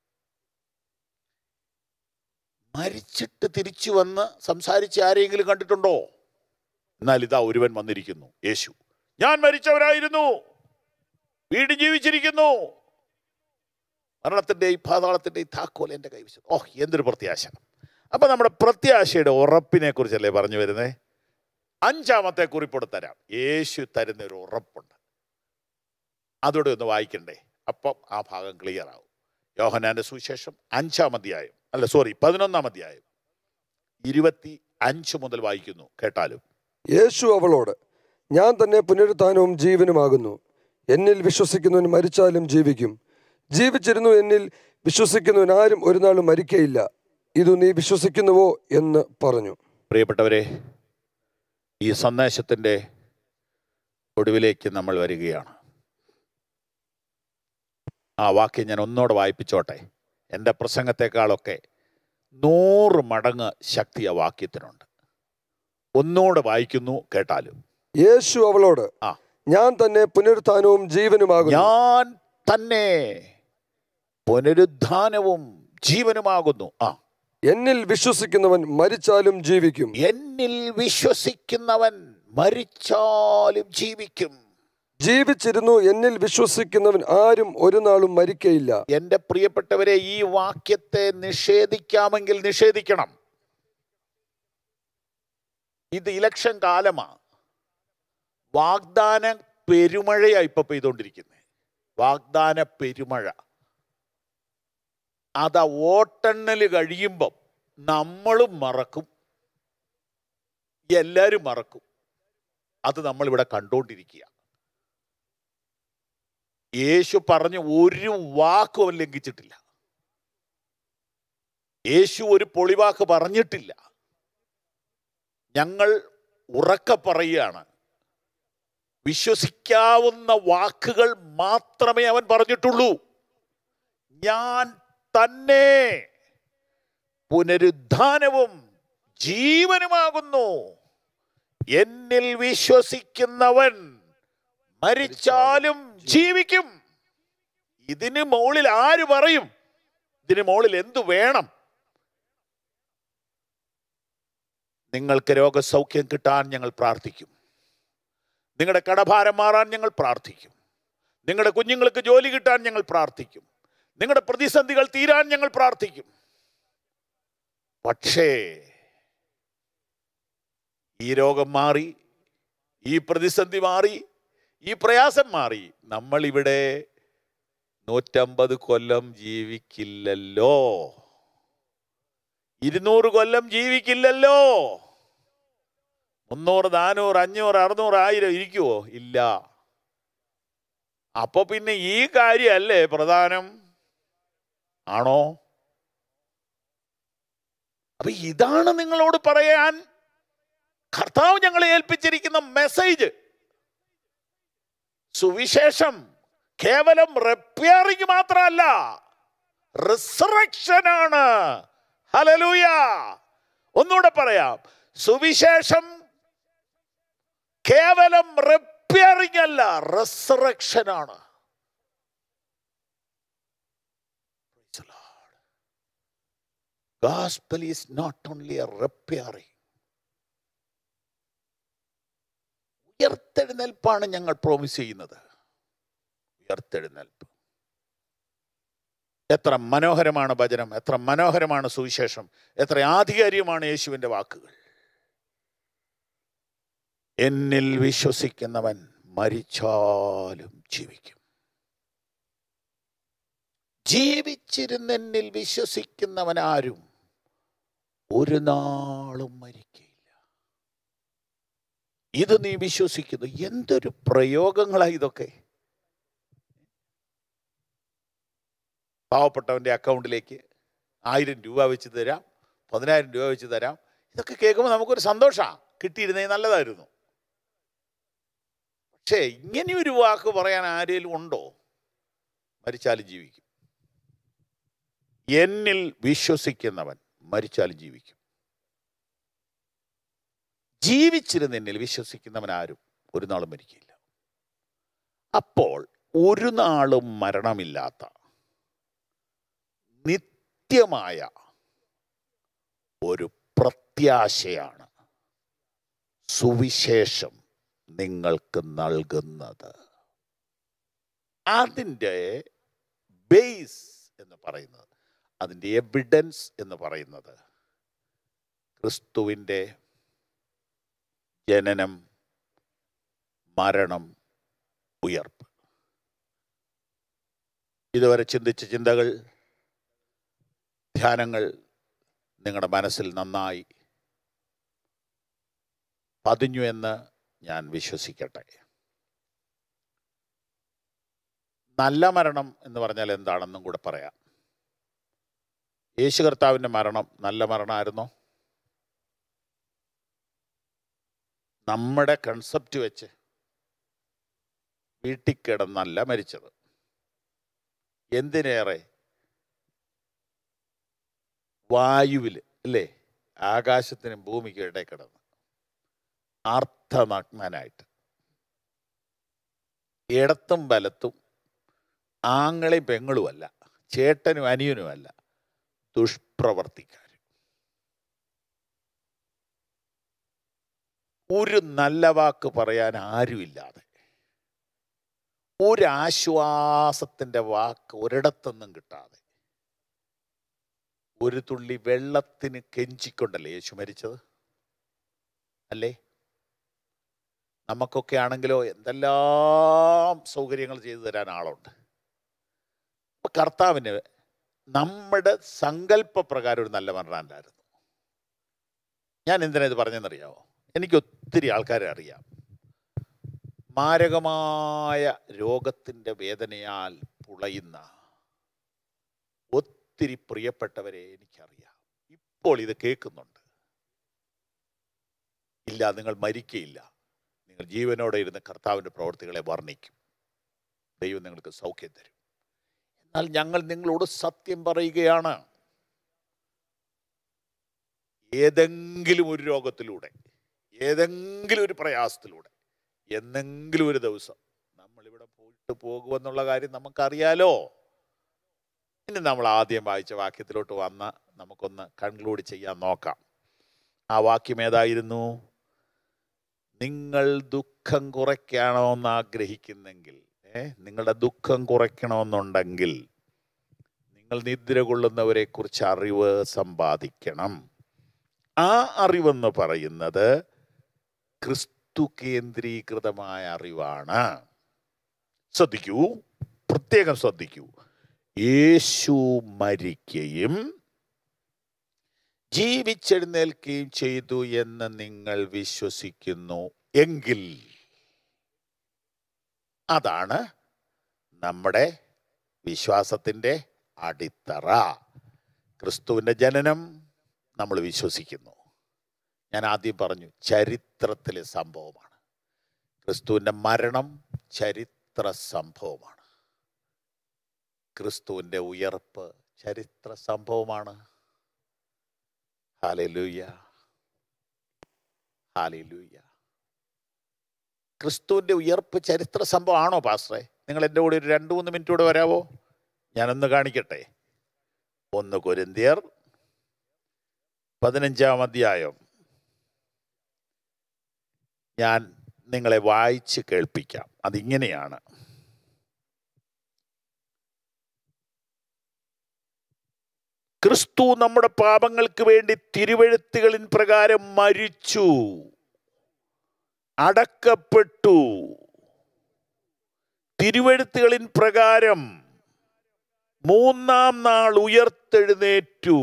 S1: മരിച്ചിട്ട് തിരിച്ചു വന്ന് സംസാരിച്ച് ആരെങ്കിലും കണ്ടിട്ടുണ്ടോ എന്നാൽ ഇതാ ഒരുവൻ വന്നിരിക്കുന്നു യേശു ഞാൻ മരിച്ചവരായിരുന്നു വീണ്ടും ജീവിച്ചിരിക്കുന്നു മരണത്തിൻ്റെയും പാതാളത്തിൻ്റെയും താക്കോൽ എൻ്റെ കൈവശം ഓ എന്തൊരു പ്രത്യാശ അപ്പം നമ്മുടെ പ്രത്യാശയുടെ ഉറപ്പിനെ കുറിച്ചല്ലേ പറഞ്ഞു വരുന്നേ അഞ്ചാമത്തെ കുറിപ്പോട് തരാം യേശു തരുന്ന ഒരു ഉറപ്പുണ്ട് അതോടെ ഒന്ന് വായിക്കണ്ടേ അപ്പം ആ ഭാഗം ക്ലിയർ ആവും യോഹനാന്റെ സുവിശേഷം അഞ്ചാം അധ്യായം അല്ല സോറി പതിനൊന്നാം അധ്യായം ഇരുപത്തി അഞ്ച് മുതൽ വായിക്കുന്നു കേട്ടാലും
S2: യേശു അവളോട് ഞാൻ തന്നെ പുനരുത്ഥാനവും ജീവനുമാകുന്നു എന്നിൽ വിശ്വസിക്കുന്നവൻ മരിച്ചാലും ജീവിക്കും ജീവിച്ചിരുന്നു എന്നിൽ വിശ്വസിക്കുന്നവൻ ആരും ഒരു നാളും മരിക്കയില്ല ഇതു നീ വിശ്വസിക്കുന്നുവോ എന്ന് പറഞ്ഞു
S1: പ്രിയപ്പെട്ടവരെ ഈ സന്ദേശത്തിൻ്റെ ഒടുവിലേക്ക് നമ്മൾ വരികയാണ് ആ വാക്യം ഞാൻ ഒന്നോടെ വായിപ്പിച്ചോട്ടെ എൻ്റെ പ്രസംഗത്തെക്കാളൊക്കെ നൂറ് മടങ്ങ് ശക്തി ആ വാക്യത്തിനുണ്ട് ഒന്നുകൂടെ വായിക്കുന്നു കേട്ടാലും
S2: യേശു അവളോട്
S1: ആ.
S2: ഞാൻ തന്നെ പുനരുത്ഥാനവും ജീവനുമാകുന്നു
S1: ഞാൻ തന്നെ പുനരുദ്ധാനവും ജീവനുമാകുന്നു ആ
S2: എന്നിൽ വിശ്വസിക്കുന്നവൻ മരിച്ചാലും ജീവിക്കും
S1: എന്നിൽ വിശ്വസിക്കുന്നവൻ മരിച്ചാലും ജീവിക്കും
S2: ജീവിച്ചിരുന്നു എന്നിൽ വിശ്വസിക്കുന്നവൻ ആരും ഒരു നാളും മരിക്കയില്ല
S1: എൻ്റെ പ്രിയപ്പെട്ടവരെ ഈ വാക്യത്തെ നിഷേധിക്കാമെങ്കിൽ നിഷേധിക്കണം ഇത് ഇലക്ഷൻ കാലമാണ് വാഗ്ദാന പെരുമഴയാണ് ഇപ്പൊ പെയ്തുകൊണ്ടിരിക്കുന്നത് വാഗ്ദാന പെരുമഴ അതാ വോട്ടെണ്ണൽ കഴിയുമ്പം നമ്മളും മറക്കും എല്ലാവരും മറക്കും അത് നമ്മളിവിടെ കണ്ടുകൊണ്ടിരിക്കുക യേശു പറഞ്ഞ ഒരു വാക്കും അവൻ ലംഘിച്ചിട്ടില്ല യേശു ഒരു പൊളിവാക്ക് പറഞ്ഞിട്ടില്ല ഞങ്ങൾ ഉറക്കെ പറയുകയാണ് വിശ്വസിക്കാവുന്ന വാക്കുകൾ മാത്രമേ അവൻ പറഞ്ഞിട്ടുള്ളൂ ഞാൻ തന്നെ പുനരുദ്ധാനവും ജീവനുമാകുന്നു എന്നിൽ വിശ്വസിക്കുന്നവൻ മരിച്ചാലും ജീവിക്കും ഇതിന് മുകളിൽ ആര് പറയും ഇതിന് മുകളിൽ എന്തു വേണം നിങ്ങൾക്ക് രോഗസൗഖ്യം കിട്ടാൻ ഞങ്ങൾ പ്രാർത്ഥിക്കും നിങ്ങളുടെ കടഭാരം മാറാൻ ഞങ്ങൾ പ്രാർത്ഥിക്കും നിങ്ങളുടെ കുഞ്ഞുങ്ങൾക്ക് ജോലി കിട്ടാൻ ഞങ്ങൾ പ്രാർത്ഥിക്കും നിങ്ങളുടെ പ്രതിസന്ധികൾ തീരാൻ ഞങ്ങൾ പ്രാർത്ഥിക്കും പക്ഷേ ഈ രോഗം മാറി ഈ പ്രതിസന്ധി മാറി ഈ പ്രയാസം മാറി നമ്മൾ ഇവിടെ നൂറ്റമ്പത് കൊല്ലം ജീവിക്കില്ലല്ലോ ഇരുന്നൂറ് കൊല്ലം ജീവിക്കില്ലല്ലോ മുന്നൂറ് നാനൂറ് അഞ്ഞൂറ് അറുന്നൂറ് ആയിരം ഇരിക്കുവോ ഇല്ല അപ്പൊ പിന്നെ ഈ കാര്യമല്ലേ പ്രധാനം ആണോ അപ്പൊ ഇതാണ് നിങ്ങളോട് പറയാൻ കർത്താവ് ഞങ്ങളെ ഏൽപ്പിച്ചിരിക്കുന്ന മെസ്സേജ് സുവിശേഷം കേവലം റിപ്പയറിംഗ് മാത്രമല്ല റിസറക്ഷൻ ആണ് ഹലലൂയ ഒന്നുകൂടെ പറയാം സുവിശേഷം കേവലം റിപ്പയറിംഗ് അല്ല റിസറക്ഷൻ ആണ് Gospel is not only a repairing. ഉയർത്തെഴുന്നേൽപ്പാണ് ഞങ്ങൾ പ്രോമിസ് ചെയ്യുന്നത് ഉയർത്തെഴുന്നേൽപ്പ് എത്ര മനോഹരമാണ് ഭജനം എത്ര മനോഹരമാണ് സുവിശേഷം എത്ര ആധികാരികമാണ് യേശുവിൻ്റെ വാക്കുകൾ എന്നിൽ വിശ്വസിക്കുന്നവൻ മരിച്ചാലും ജീവിക്കും ജീവിച്ചിരുന്നെന്നിൽ വിശ്വസിക്കുന്നവൻ ആരും ഒരു നാളും മരിക്കയില്ല ഇത് നീ വിശ്വസിക്കുന്നു എന്തൊരു പ്രയോഗങ്ങളാ ഇതൊക്കെ പാവപ്പെട്ടവൻ്റെ അക്കൗണ്ടിലേക്ക് ആയിരം രൂപ വെച്ച് തരാം പതിനായിരം രൂപ വെച്ച് തരാം ഇതൊക്കെ കേൾക്കുമ്പോൾ നമുക്കൊരു സന്തോഷമാണ് കിട്ടിയിരുന്നേ നല്ലതായിരുന്നു പക്ഷേ ഇങ്ങനെയൊരു വാക്ക് പറയാൻ ആരെങ്കിലും ഉണ്ടോ മരിച്ചാലും ജീവിക്കും എന്നിൽ വിശ്വസിക്കുന്നവൻ മരിച്ചാലും ജീവിക്കും ജീവിച്ചിരുന്ന എന്നിൽ വിശ്വസിക്കുന്നവൻ ആരും ഒരു നാളും മരിക്കില്ല അപ്പോൾ ഒരു നാളും മരണമില്ലാത്ത നിത്യമായ ഒരു പ്രത്യാശയാണ് സുവിശേഷം നിങ്ങൾക്ക് നൽകുന്നത് അതിൻ്റെ ബേസ് എന്ന് പറയുന്നത് അതിൻ്റെ എവിഡൻസ് എന്ന് പറയുന്നത് ക്രിസ്തുവിൻ്റെ ജനനം മരണം ഉയർപ്പ് ഇതുവരെ ചിന്തിച്ച ചിന്തകൾ ധ്യാനങ്ങൾ നിങ്ങളുടെ മനസ്സിൽ നന്നായി പതിഞ്ഞു എന്ന് ഞാൻ വിശ്വസിക്കട്ടെ നല്ല മരണം എന്ന് പറഞ്ഞാൽ എന്താണെന്നും കൂടെ പറയാം യേശു കർത്താവിൻ്റെ മരണം നല്ല മരണമായിരുന്നോ നമ്മുടെ കൺസെപ്റ്റ് വെച്ച് വീട്ടിൽ കിടന്നല്ല മരിച്ചത് എന്തിനേറെ വായുവിൽ അല്ലേ ആകാശത്തിനും ഭൂമിക്കും ഇടയിൽ കിടന്ന് അർത്ഥനഗ്നനായിട്ട് ഇടത്തും വലത്തും ആങ്ങളെയും പെങ്ങളുമല്ല ചേട്ടനും അനിയനുമല്ല ദുഷ്പ്രവർത്തിക്കാർ ഒരു നല്ല വാക്ക് പറയാൻ ആരുമില്ലാതെ ഒരാശ്വാസത്തിൻ്റെ വാക്ക് ഒരിടത്തൊന്നും കിട്ടാതെ ഒരു തുള്ളി വെള്ളത്തിന് കെഞ്ചിക്കൊണ്ടല്ലേ യേശു മരിച്ചത് അല്ലേ നമുക്കൊക്കെ ആണെങ്കിലോ എന്തെല്ലാം സൗകര്യങ്ങൾ ചെയ്തു തരാൻ ആളുണ്ട് അപ്പൊ കർത്താവിന് നമ്മുടെ സങ്കല്പപ്രകാരം ഒരു നല്ല മരണമല്ലായിരുന്നു ഞാൻ എന്തിനാ ഇത് പറഞ്ഞെന്നറിയാമോ എനിക്ക് ഒത്തിരി ആൾക്കാരെ അറിയാം മാരകമായ രോഗത്തിൻ്റെ വേദനയാൽ പുളയുന്ന ഒത്തിരി പ്രിയപ്പെട്ടവരെ എനിക്കറിയാം ഇപ്പോൾ ഇത് കേൾക്കുന്നുണ്ട് ഇല്ല നിങ്ങൾ മരിക്കയില്ല നിങ്ങൾ ജീവനോടെ ഇരുന്ന് കർത്താവിൻ്റെ പ്രവർത്തികളെ വർണ്ണിക്കും ദൈവം നിങ്ങൾക്ക് സൗഖ്യം തരും എന്നാൽ ഞങ്ങൾ നിങ്ങളോട് സത്യം പറയുകയാണ് ഏതെങ്കിലും ഒരു രോഗത്തിലൂടെ ഏതെങ്കിലും ഒരു പ്രയാസത്തിലൂടെ എന്നെങ്കിലും ഒരു ദിവസം നമ്മളിവിടെ പോയിട്ട് പോകുമെന്നുള്ള കാര്യം നമുക്കറിയാലോ ഇനി നമ്മൾ ആദ്യം വായിച്ച വാക്യത്തിലോട്ട് വന്ന് നമുക്കൊന്ന് കൺക്ലൂഡ് ചെയ്യാൻ നോക്കാം ആ വാക്യം ഏതായിരുന്നു നിങ്ങൾ ദുഃഖം കുറയ്ക്കണമെന്ന് ആഗ്രഹിക്കുന്നെങ്കിൽ ഏ നിങ്ങളുടെ ദുഃഖം കുറയ്ക്കണമെന്നുണ്ടെങ്കിൽ നിങ്ങൾ നിദ്ര കൊള്ളുന്നവരെ കുറിച്ച് അറിവ് സമ്പാദിക്കണം ആ അറിവെന്ന് പറയുന്നത് ക്രിസ്തു കേന്ദ്രീകൃതമായ അറിവാണ് ശ്രദ്ധിക്കൂ പ്രത്യേകം ശ്രദ്ധിക്കൂ യേശു മരിക്കുകയും ജീവിച്ചെഴുന്നേൽക്കുകയും ചെയ്തു എന്ന് നിങ്ങൾ വിശ്വസിക്കുന്നു എങ്കിൽ അതാണ് നമ്മുടെ വിശ്വാസത്തിൻ്റെ അടിത്തറ ക്രിസ്തുവിൻ്റെ ജനനം നമ്മൾ വിശ്വസിക്കുന്നു ഞാൻ ആദ്യം പറഞ്ഞു ചരിത്രത്തിലെ സംഭവമാണ് ക്രിസ്തുവിൻ്റെ മരണം ചരിത്ര സംഭവമാണ് ക്രിസ്തുവിൻ്റെ ഉയർപ്പ് ചരിത്ര സംഭവമാണ് ഹാലലൂയ ഹാലലൂയ ക്രിസ്തുവിൻ്റെ ഉയർപ്പ് ചരിത്ര സംഭവമാണോ പാസ്റ്ററെ നിങ്ങൾ എൻ്റെ കൂടെ ഒരു രണ്ട് മൂന്ന് മിനിറ്റ് കൂടെ വരാവോ ഞാനൊന്ന് കാണിക്കട്ടെ ഒന്ന് കൊരിന്തിയർ പതിനഞ്ചാം അധ്യായം ഞാൻ നിങ്ങളെ വായിച്ച് കേൾപ്പിക്കാം അതിങ്ങനെയാണ് ക്രിസ്തു നമ്മുടെ പാപങ്ങൾക്ക് വേണ്ടി തിരുവഴുത്തുകളിൻ പ്രകാരം മരിച്ചു അടക്കപ്പെട്ടു തിരുവഴുത്തുകളിൻ പ്രകാരം മൂന്നാം നാൾ ഉയർത്തെഴുന്നേറ്റു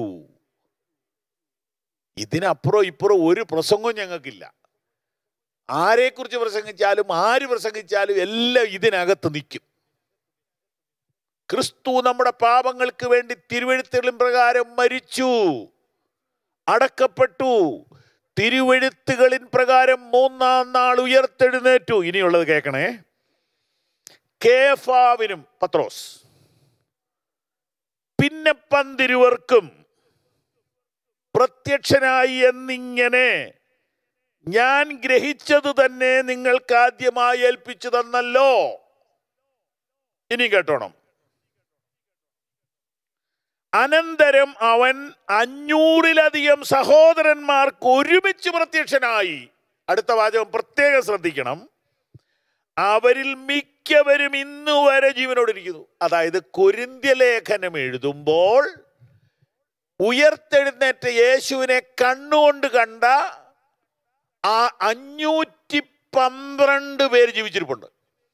S1: ഇതിനപ്പുറം ഇപ്പുറം ഒരു പ്രസംഗവും ഞങ്ങൾക്കില്ല ആരെക്കുറിച്ച് പ്രസംഗിച്ചാലും ആര് പ്രസംഗിച്ചാലും എല്ലാം ഇതിനകത്ത് നിൽക്കും ക്രിസ്തു നമ്മുടെ പാപങ്ങൾക്ക് വേണ്ടി തിരുവഴുത്തുകളും പ്രകാരം മരിച്ചു അടക്കപ്പെട്ടു തിരുവഴുത്തുകളിൻ പ്രകാരം മൂന്നാം നാൾ ഉയർത്തെഴുന്നേറ്റു ഇനിയുള്ളത് കേൾക്കണേ കേഫാവിനും പത്രോസ് പിന്നെ പന്തിരുവർക്കും പ്രത്യക്ഷനായി എന്നിങ്ങനെ ഞാൻ ഗ്രഹിച്ചത് തന്നെ നിങ്ങൾക്ക് ആദ്യമായി ഏൽപ്പിച്ചു തന്നല്ലോ ഇനി കേട്ടോണം അനന്തരം അവൻ അഞ്ഞൂറിലധികം സഹോദരന്മാർക്ക് ഒരുമിച്ച് പ്രത്യക്ഷനായി അടുത്ത വാചകം പ്രത്യേകം ശ്രദ്ധിക്കണം അവരിൽ മിക്കവരും ഇന്നു വരെ ജീവനോടിരിക്കുന്നു അതായത് കൊരിന്ത്യ ലേഖനം എഴുതുമ്പോൾ ഉയർത്തെഴുന്നേറ്റ യേശുവിനെ കണ്ണുകൊണ്ട് കണ്ട ആ അഞ്ഞൂറ്റി പന്ത്രണ്ട് പേര് ജീവിച്ചിരിപ്പുണ്ട്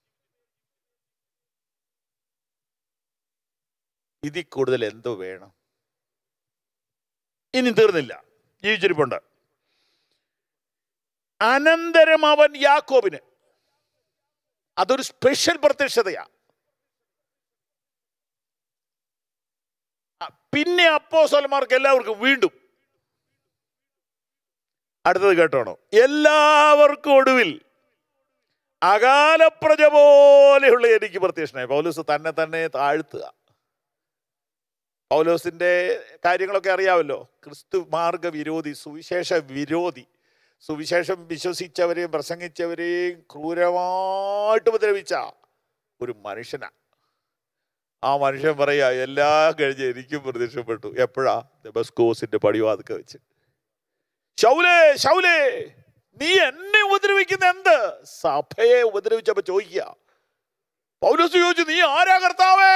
S1: ഇതിൽ കൂടുതൽ എന്തോ വേണം ഇനി തീർന്നില്ല ജീവിച്ചിരിപ്പുണ്ട് അനന്തരം അവൻ യാക്കോബിന് അതൊരു സ്പെഷ്യൽ പ്രത്യക്ഷതയാ ആ, പിന്നെ അപ്പോസ്തലന്മാർക്ക് എല്ലാവർക്കും വീണ്ടും അടുത്തത് കേട്ടോണോ എല്ലാവർക്കും ഒടുവിൽ അകാലപ്രജ പോലെയുള്ള എനിക്ക് പ്രത്യക്ഷനായി പൗലോസ് തന്നെ തന്നെ താഴ്ത്തുക പൗലോസിന്റെ കാര്യങ്ങളൊക്കെ അറിയാമല്ലോ ക്രിസ്തു മാർഗ വിരോധി സുവിശേഷ വിരോധി സുവിശേഷം വിശ്വസിച്ചവരെയും പ്രസംഗിച്ചവരെയും ക്രൂരമായിട്ട് ഉപദ്രവിച്ച ഒരു മനുഷ്യനാ ആ മനുഷ്യൻ പറയാ എല്ലാം കഴിഞ്ഞ് എനിക്കും പ്രത്യക്ഷപ്പെട്ടു എപ്പോഴാ ഡെബസ്കോസിന്റെ പടിവാതൊക്കെ വെച്ച് ശൗലേ ശൗലേ നീ എന്നെ ഉപദ്രവിക്കുന്ന എന്ത് സഭയെ ഉപദ്രവിച്ചപ്പോ ചോദിക്കുക പൗലോസ് ചോദിച്ചു നീ ആരാ കർത്താവേ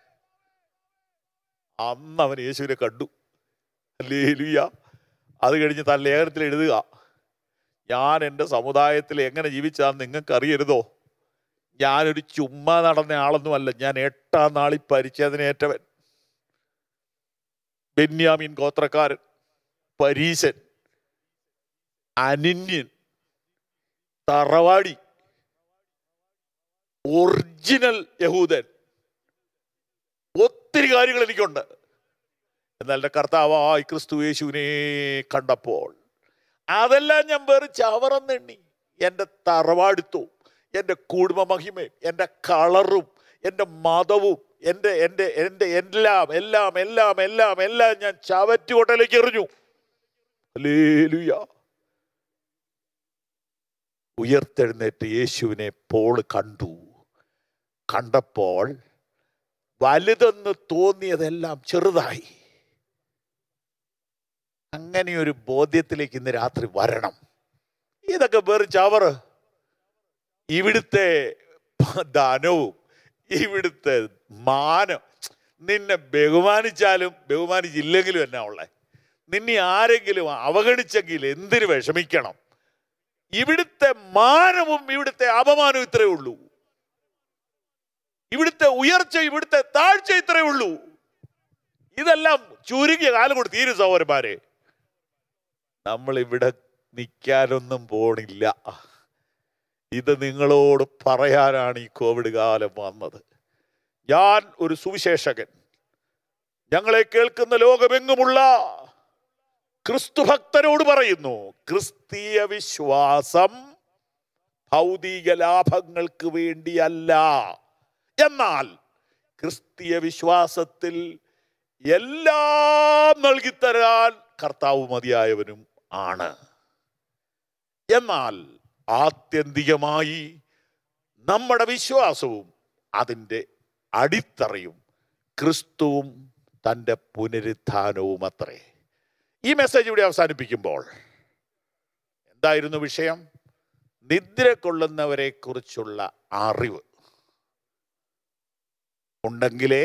S1: അന്ന് അവൻ യേശുവിനെ കണ്ടു അല്ലേലുയ അത് കഴിഞ്ഞ് താൻ ലേഖനത്തിൽ എഴുതുക ഞാൻ എൻ്റെ സമുദായത്തിൽ എങ്ങനെ ജീവിച്ചാന്ന് നിങ്ങൾക്ക് അറിയരുതോ ഞാനൊരു ചുമ്മാ നടന്ന ആളൊന്നുമല്ല ഞാൻ എട്ടാം നാളിൽ പരിച്ഛേദനയേറ്റവൻ ബെന്യാമീൻ ഗോത്രക്കാരൻ പരീശൻ അനിന്യൻ തറവാടി ഒറിജിനൽ യഹൂദൻ ഒത്തിരി കാര്യങ്ങൾ എനിക്കുണ്ട് എന്നാൽ എൻ്റെ കർത്താവായി ക്രിസ്തു യേശുവിനെ കണ്ടപ്പോൾ അതെല്ലാം ഞാൻ വേറെ ചവറന്നെണ്ണി എൻ്റെ തറവാടിത്തവും എൻ്റെ കുടുംബ മഹിമയും എൻ്റെ കളറും എൻ്റെ മതവും എൻ്റെ എൻ്റെ എൻ്റെ എല്ലാം എല്ലാം എല്ലാം എല്ലാം എല്ലാം ഞാൻ ചവറ്റുകൊട്ടയിലേക്ക് എറിഞ്ഞു ഹല്ലേലൂയ ഉയർത്തെഴുന്നേറ്റ് യേശുവിനെ പോൾ കണ്ടു കണ്ടപ്പോൾ വലുതെന്ന് തോന്നിയതെല്ലാം ചെറുതായി അങ്ങനെ ഒരു ബോധ്യത്തിലേക്ക് ഇന്ന് രാത്രി വരണം ഇതൊക്കെ വേറെ ചവറ് ഇവിടുത്തെ ധനവും ഇവിടുത്തെ മാനം നിന്നെ ബഹുമാനിച്ചാലും ബഹുമാനിച്ചില്ലെങ്കിലും എന്നാ ഉള്ളേ നിന്നെ ആരെങ്കിലും അവഗണിച്ചെങ്കിൽ എന്തിനു വിഷമിക്കണം ഇവിടുത്തെ മാനവും ഇവിടുത്തെ അപമാനവും ഇത്രയേ ഉള്ളൂ ഇവിടുത്തെ ഉയർച്ച ഇവിടുത്തെ താഴ്ച ഇത്രയേ ഉള്ളൂ ഇതെല്ലാം ചുരുങ്ങിയ കാലം കൊണ്ട് തീരും സഹോദരന്മാരെ നമ്മൾ ഇവിടെ നിൽക്കാനൊന്നും പോണില്ല ഇത് നിങ്ങളോട് പറയാനാണ് ഈ കോവിഡ് കാലം വന്നത് ഞാൻ ഒരു സുവിശേഷകൻ ഞങ്ങളെ കേൾക്കുന്ന ലോകമെങ്ങുമുള്ള ക്രിസ്തു ഭക്തരോട് പറയുന്നു ക്രിസ്തീയ വിശ്വാസം ഭൗതിക ലാഭങ്ങൾക്ക് വേണ്ടിയല്ല എന്നാൽ ക്രിസ്തീയ വിശ്വാസത്തിൽ എല്ലാം നൽകിത്തരാൻ കർത്താവ് മതിയായവനും ആണ് എന്നാൽ ആത്യന്തികമായി നമ്മുടെ വിശ്വാസവും അതിൻ്റെ അടിത്തറയും ക്രിസ്തുവും തൻ്റെ പുനരുത്ഥാനവും അത്രേ ഈ മെസ്സേജ് ഇവിടെ അവസാനിപ്പിക്കുമ്പോൾ എന്തായിരുന്നു വിഷയം നിദ്ര കൊള്ളുന്നവരെ കുറിച്ചുള്ള അറിവ് ഉണ്ടെങ്കിലേ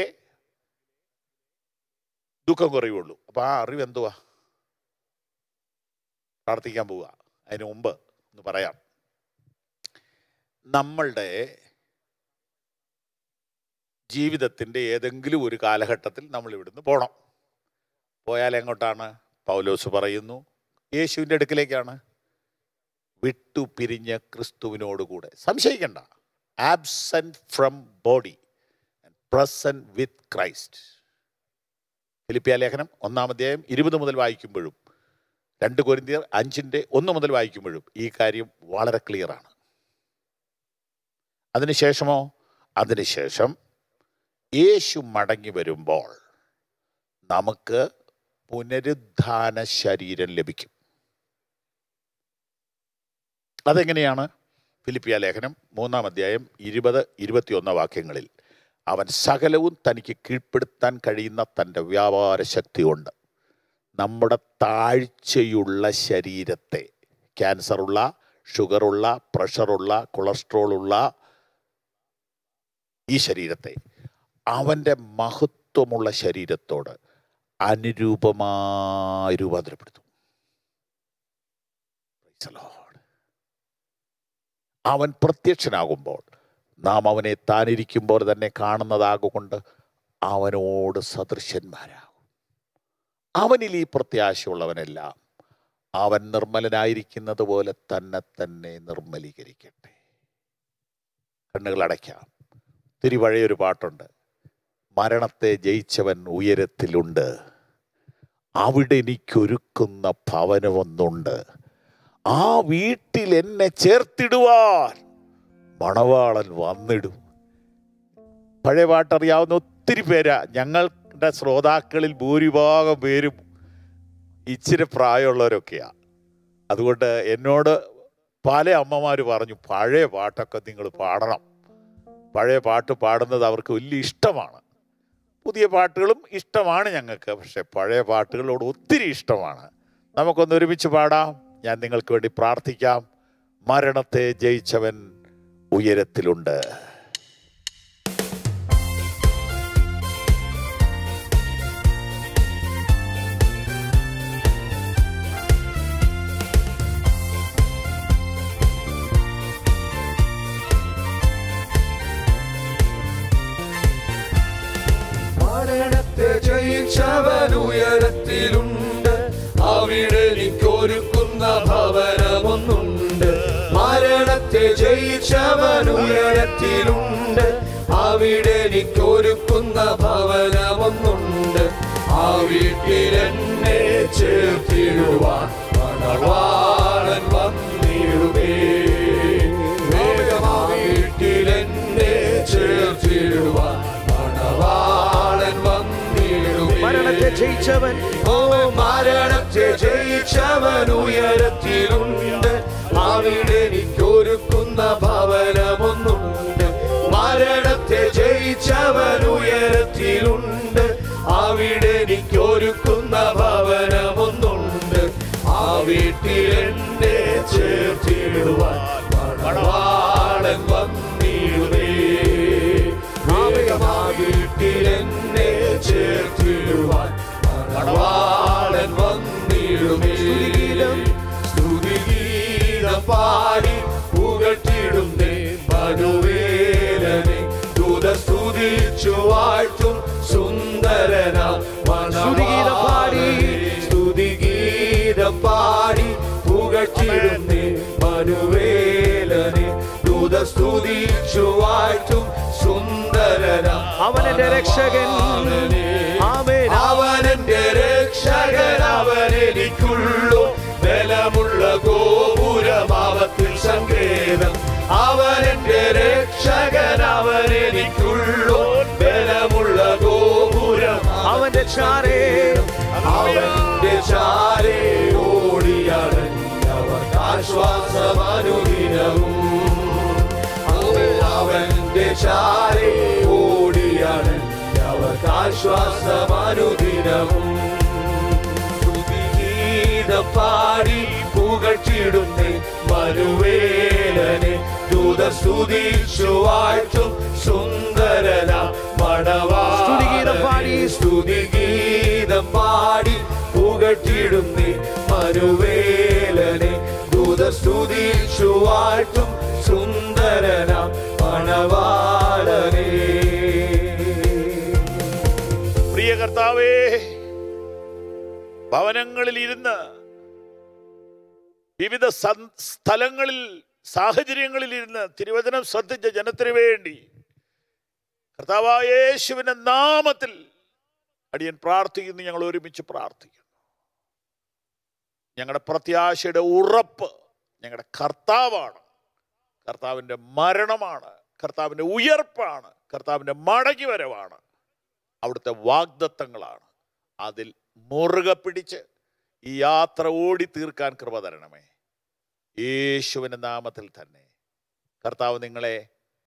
S1: ദുഃഖം കുറയുള്ളൂ അപ്പൊ ആ അറിവ് എന്തുവാ പ്രാർത്ഥിക്കാൻ പോവുക അതിന് മുമ്പ് ഒന്ന് പറയാം നമ്മളുടെ ജീവിതത്തിൻ്റെ ഏതെങ്കിലും ഒരു കാലഘട്ടത്തിൽ നമ്മൾ ഇവിടുന്ന് പോകണം പോയാൽ എങ്ങോട്ടാണ് പൗലോസ് പറയുന്നു യേശുവിൻ്റെ അടുക്കിലേക്കാണ് വിട്ടുപിരിഞ്ഞ ക്രിസ്തുവിനോടുകൂടെ സംശയിക്കണ്ട absent from body present with Christ ഫിലിപ്പിയ ലേഖനം ഒന്നാം അധ്യായം ഇരുപത് മുതൽ വായിക്കുമ്പോഴും രണ്ട് കൊരിന്തിയർ അഞ്ചിൻ്റെ ഒന്ന് മുതൽ വായിക്കുമ്പോഴും ഈ കാര്യം വളരെ ക്ലിയറാണ് അതിനുശേഷമോ അതിനുശേഷം യേശു മടങ്ങി വരുമ്പോൾ നമുക്ക് പുനരുദ്ധാന ശരീരം ലഭിക്കും അതെങ്ങനെയാണ് ഫിലിപ്പിയ ലേഖനം മൂന്നാം അധ്യായം ഇരുപത് ഇരുപത്തിയൊന്ന് വാക്യങ്ങളിൽ അവൻ സകലവും തനിക്ക് കീഴ്പ്പെടുത്താൻ കഴിയുന്ന തൻ്റെ വ്യാപാര ശക്തി കൊണ്ട് നമ്മുടെ താഴ്ചയുള്ള ശരീരത്തെ ക്യാൻസറുള്ള ഷുഗറുള്ള പ്രഷറുള്ള കൊളസ്ട്രോളുള്ള ഈ ശരീരത്തെ അവൻ്റെ മഹത്വമുള്ള ശരീരത്തോട് അനുരൂപമായി രൂപാന്തരപ്പെടുത്തും Praise the Lord. അവൻ പ്രത്യക്ഷനാകുമ്പോൾ നാം അവനെ താനിരിക്കുമ്പോൾ തന്നെ കാണുന്നതാകൊണ്ട് അവനോട് സദൃശന്മാരാകും അവനിൽ ഈ പ്രത്യാശയുള്ളവനെല്ലാം അവൻ നിർമ്മലനായിരിക്കുന്നത് പോലെ തന്നെ തന്നെ നിർമ്മലീകരിക്കട്ടെ കണ്ണുകൾ അടയ്ക്കാം ഒത്തിരി പഴയൊരു പാട്ടുണ്ട് മരണത്തെ ജയിച്ചവൻ ഉയരത്തിലുണ്ട് അവിടെ എനിക്കൊരുക്കുന്ന ഭവനമൊന്നുണ്ട് ആ വീട്ടിൽ എന്നെ ചേർത്തിടുവാൻ മണവാളൻ വന്നിടും പഴയ പാട്ടറിയാവുന്ന ഒത്തിരി പേരാ ഞങ്ങളുടെ ശ്രോതാക്കളിൽ ഭൂരിഭാഗം പേരും ഇച്ചിരി പ്രായമുള്ളവരൊക്കെയാ അതുകൊണ്ട് എന്നോട് പല അമ്മമാർ പറഞ്ഞു പഴയ പാട്ടൊക്കെ നിങ്ങൾ പാടണം പഴയ പാട്ട് പാടുന്നത് അവർക്ക് വലിയ ഇഷ്ടമാണ് പുതിയ പാട്ടുകളും ഇഷ്ടമാണ് ഞങ്ങൾക്ക് പക്ഷെ പഴയ പാട്ടുകളോട് ഒത്തിരി ഇഷ്ടമാണ് നമുക്കൊന്ന് ഒരുമിച്ച് പാടാം ഞാൻ നിങ്ങൾക്ക് വേണ്ടി പ്രാർത്ഥിക്കാം മരണത്തെ ജയിച്ചവൻ ഉയരത്തിലുണ്ട്
S2: ജയിച്ചവൻ ഉയരത്തിലുണ്ട് അവിടെ എനിക്കൊരുക്കുന്ന ഭവനമൊന്നുണ്ട് മരണത്തെ ജയിച്ചവൻ ഉയരത്തിലുണ്ട് അവിടെ എനിക്കൊരുക്കുന്ന ഭവനമൊന്നുണ്ട് ആ വീട്ടിൽ എന്നെ ചേർത്തിടുവാൻ മണവാളൻ വന്നിടുമേ വേഗം ആ വീട്ടിൽ എന്നെ ചേർത്തിടുവാൻ മണവാളൻ വന്നിടുമേ
S3: മരണത്തെ ജയിച്ചവൻ
S2: ഓ മരണത്തെ ജയിച്ചവൻ ഉയരത്തിലുണ്ട് അവിടെ എനിക്കൊരുക്കുന്ന ഭവനമൊന്നുണ്ട് മരണത്തെ ജയിച്ചവൻ ഉയരത്തിലുണ്ട് അവിടെ എനിക്കൊരുക്കുന്ന ഭവനമൊന്നുണ്ട് ആ വീട്ടിൽ എന്നെ ചേർത്തിടുവാൻ മണവാളൻ വന്നിടുമേ വേഗം ആ വീട്ടിൽ എന്നെ ചേർത്തിടുവാൻ മണവാളൻ വന്നിടുമേ സ്തുതിഗീതം പാടി പുകട്ടിടുന്നേ മനുവേലനെ ദൂത സ്തുതിച്ചു വാഴ്ത്തും സുന്ദരന
S3: സ്തുതിഗീതം പാടി.
S2: സ്തുതിഗീതം പാടി പുകട്ടിടുന്നേ മനുവേലനെ ദൂത സ്തുതിച്ചു വാഴ്ത്തും സുന്ദരന
S3: അവനെന്റെ രക്ഷകൻ ആമേൻ
S2: അവനെന്റെ രക്ഷകൻ അവനെനിക്കുള്ളൂ ബലമുള്ള ഗോപുരമാവത്തിൽ സങ്കേതം അവനെന്റെ രക്ഷകൻ അവനെനിക്കുള്ളൂ ബലമുള്ള ഗോപുരം
S3: അവന്റെ ചാരേ
S2: അവന്റെ ചാരേ ഓടിയാണ് അവർക്ക് ആശ്വാസമനുദിനവും അവന്റെ ചാരേ ഓടിയാണ് അവർക്ക് ആശ്വാസമനുദിനവും സ്തുതിഗീതം പാടി പുകഴ്ത്തിടുന്നേ മനുവേലനെ ദൂത സ്തുതിച്ചു വാഴ്ത്തും സുന്ദരന മണവാ
S3: സ്തുതിഗീതം പാടി.
S2: സ്തുതിഗീതം പാടി പുകഴ്ത്തിടുന്നേ മനുവേലനെ ദൂത സ്തുതിച്ചു വാഴ്ത്തും സുന്ദരന മണവാളനേ
S1: പ്രിയ കർത്താവേ ഭവനങ്ങളിൽ ഇരുന്ന് വിവിധ സൻ- സ്ഥലങ്ങളിൽ സാഹചര്യങ്ങളിൽ ഇരുന്ന് തിരുവചനം ശ്രദ്ധിച്ച ജനത്തിന് വേണ്ടി കർത്താവായ യേശുവിന്റെ നാമത്തിൽ അടിയൻ പ്രാർത്ഥിക്കുന്നു ഞങ്ങൾ ഒരുമിച്ച് പ്രാർത്ഥിക്കുന്നു ഞങ്ങളുടെ പ്രത്യാശയുടെ ഉറപ്പ് ഞങ്ങളുടെ കർത്താവാണ് കർത്താവിൻ്റെ മരണമാണ് കർത്താവിൻ്റെ ഉയർപ്പാണ് കർത്താവിൻ്റെ മടങ്ങി വരവാണ് അവിടുത്തെ വാഗ്ദത്തങ്ങളാണ് അതിൽ മുറുകെ പിടിച്ച് ഈ യാത്ര ഓടി തീർക്കാൻ കൃപ തരണമേ യേശുവിൻ്റെ നാമത്തിൽ തന്നെ കർത്താവ് നിങ്ങളെ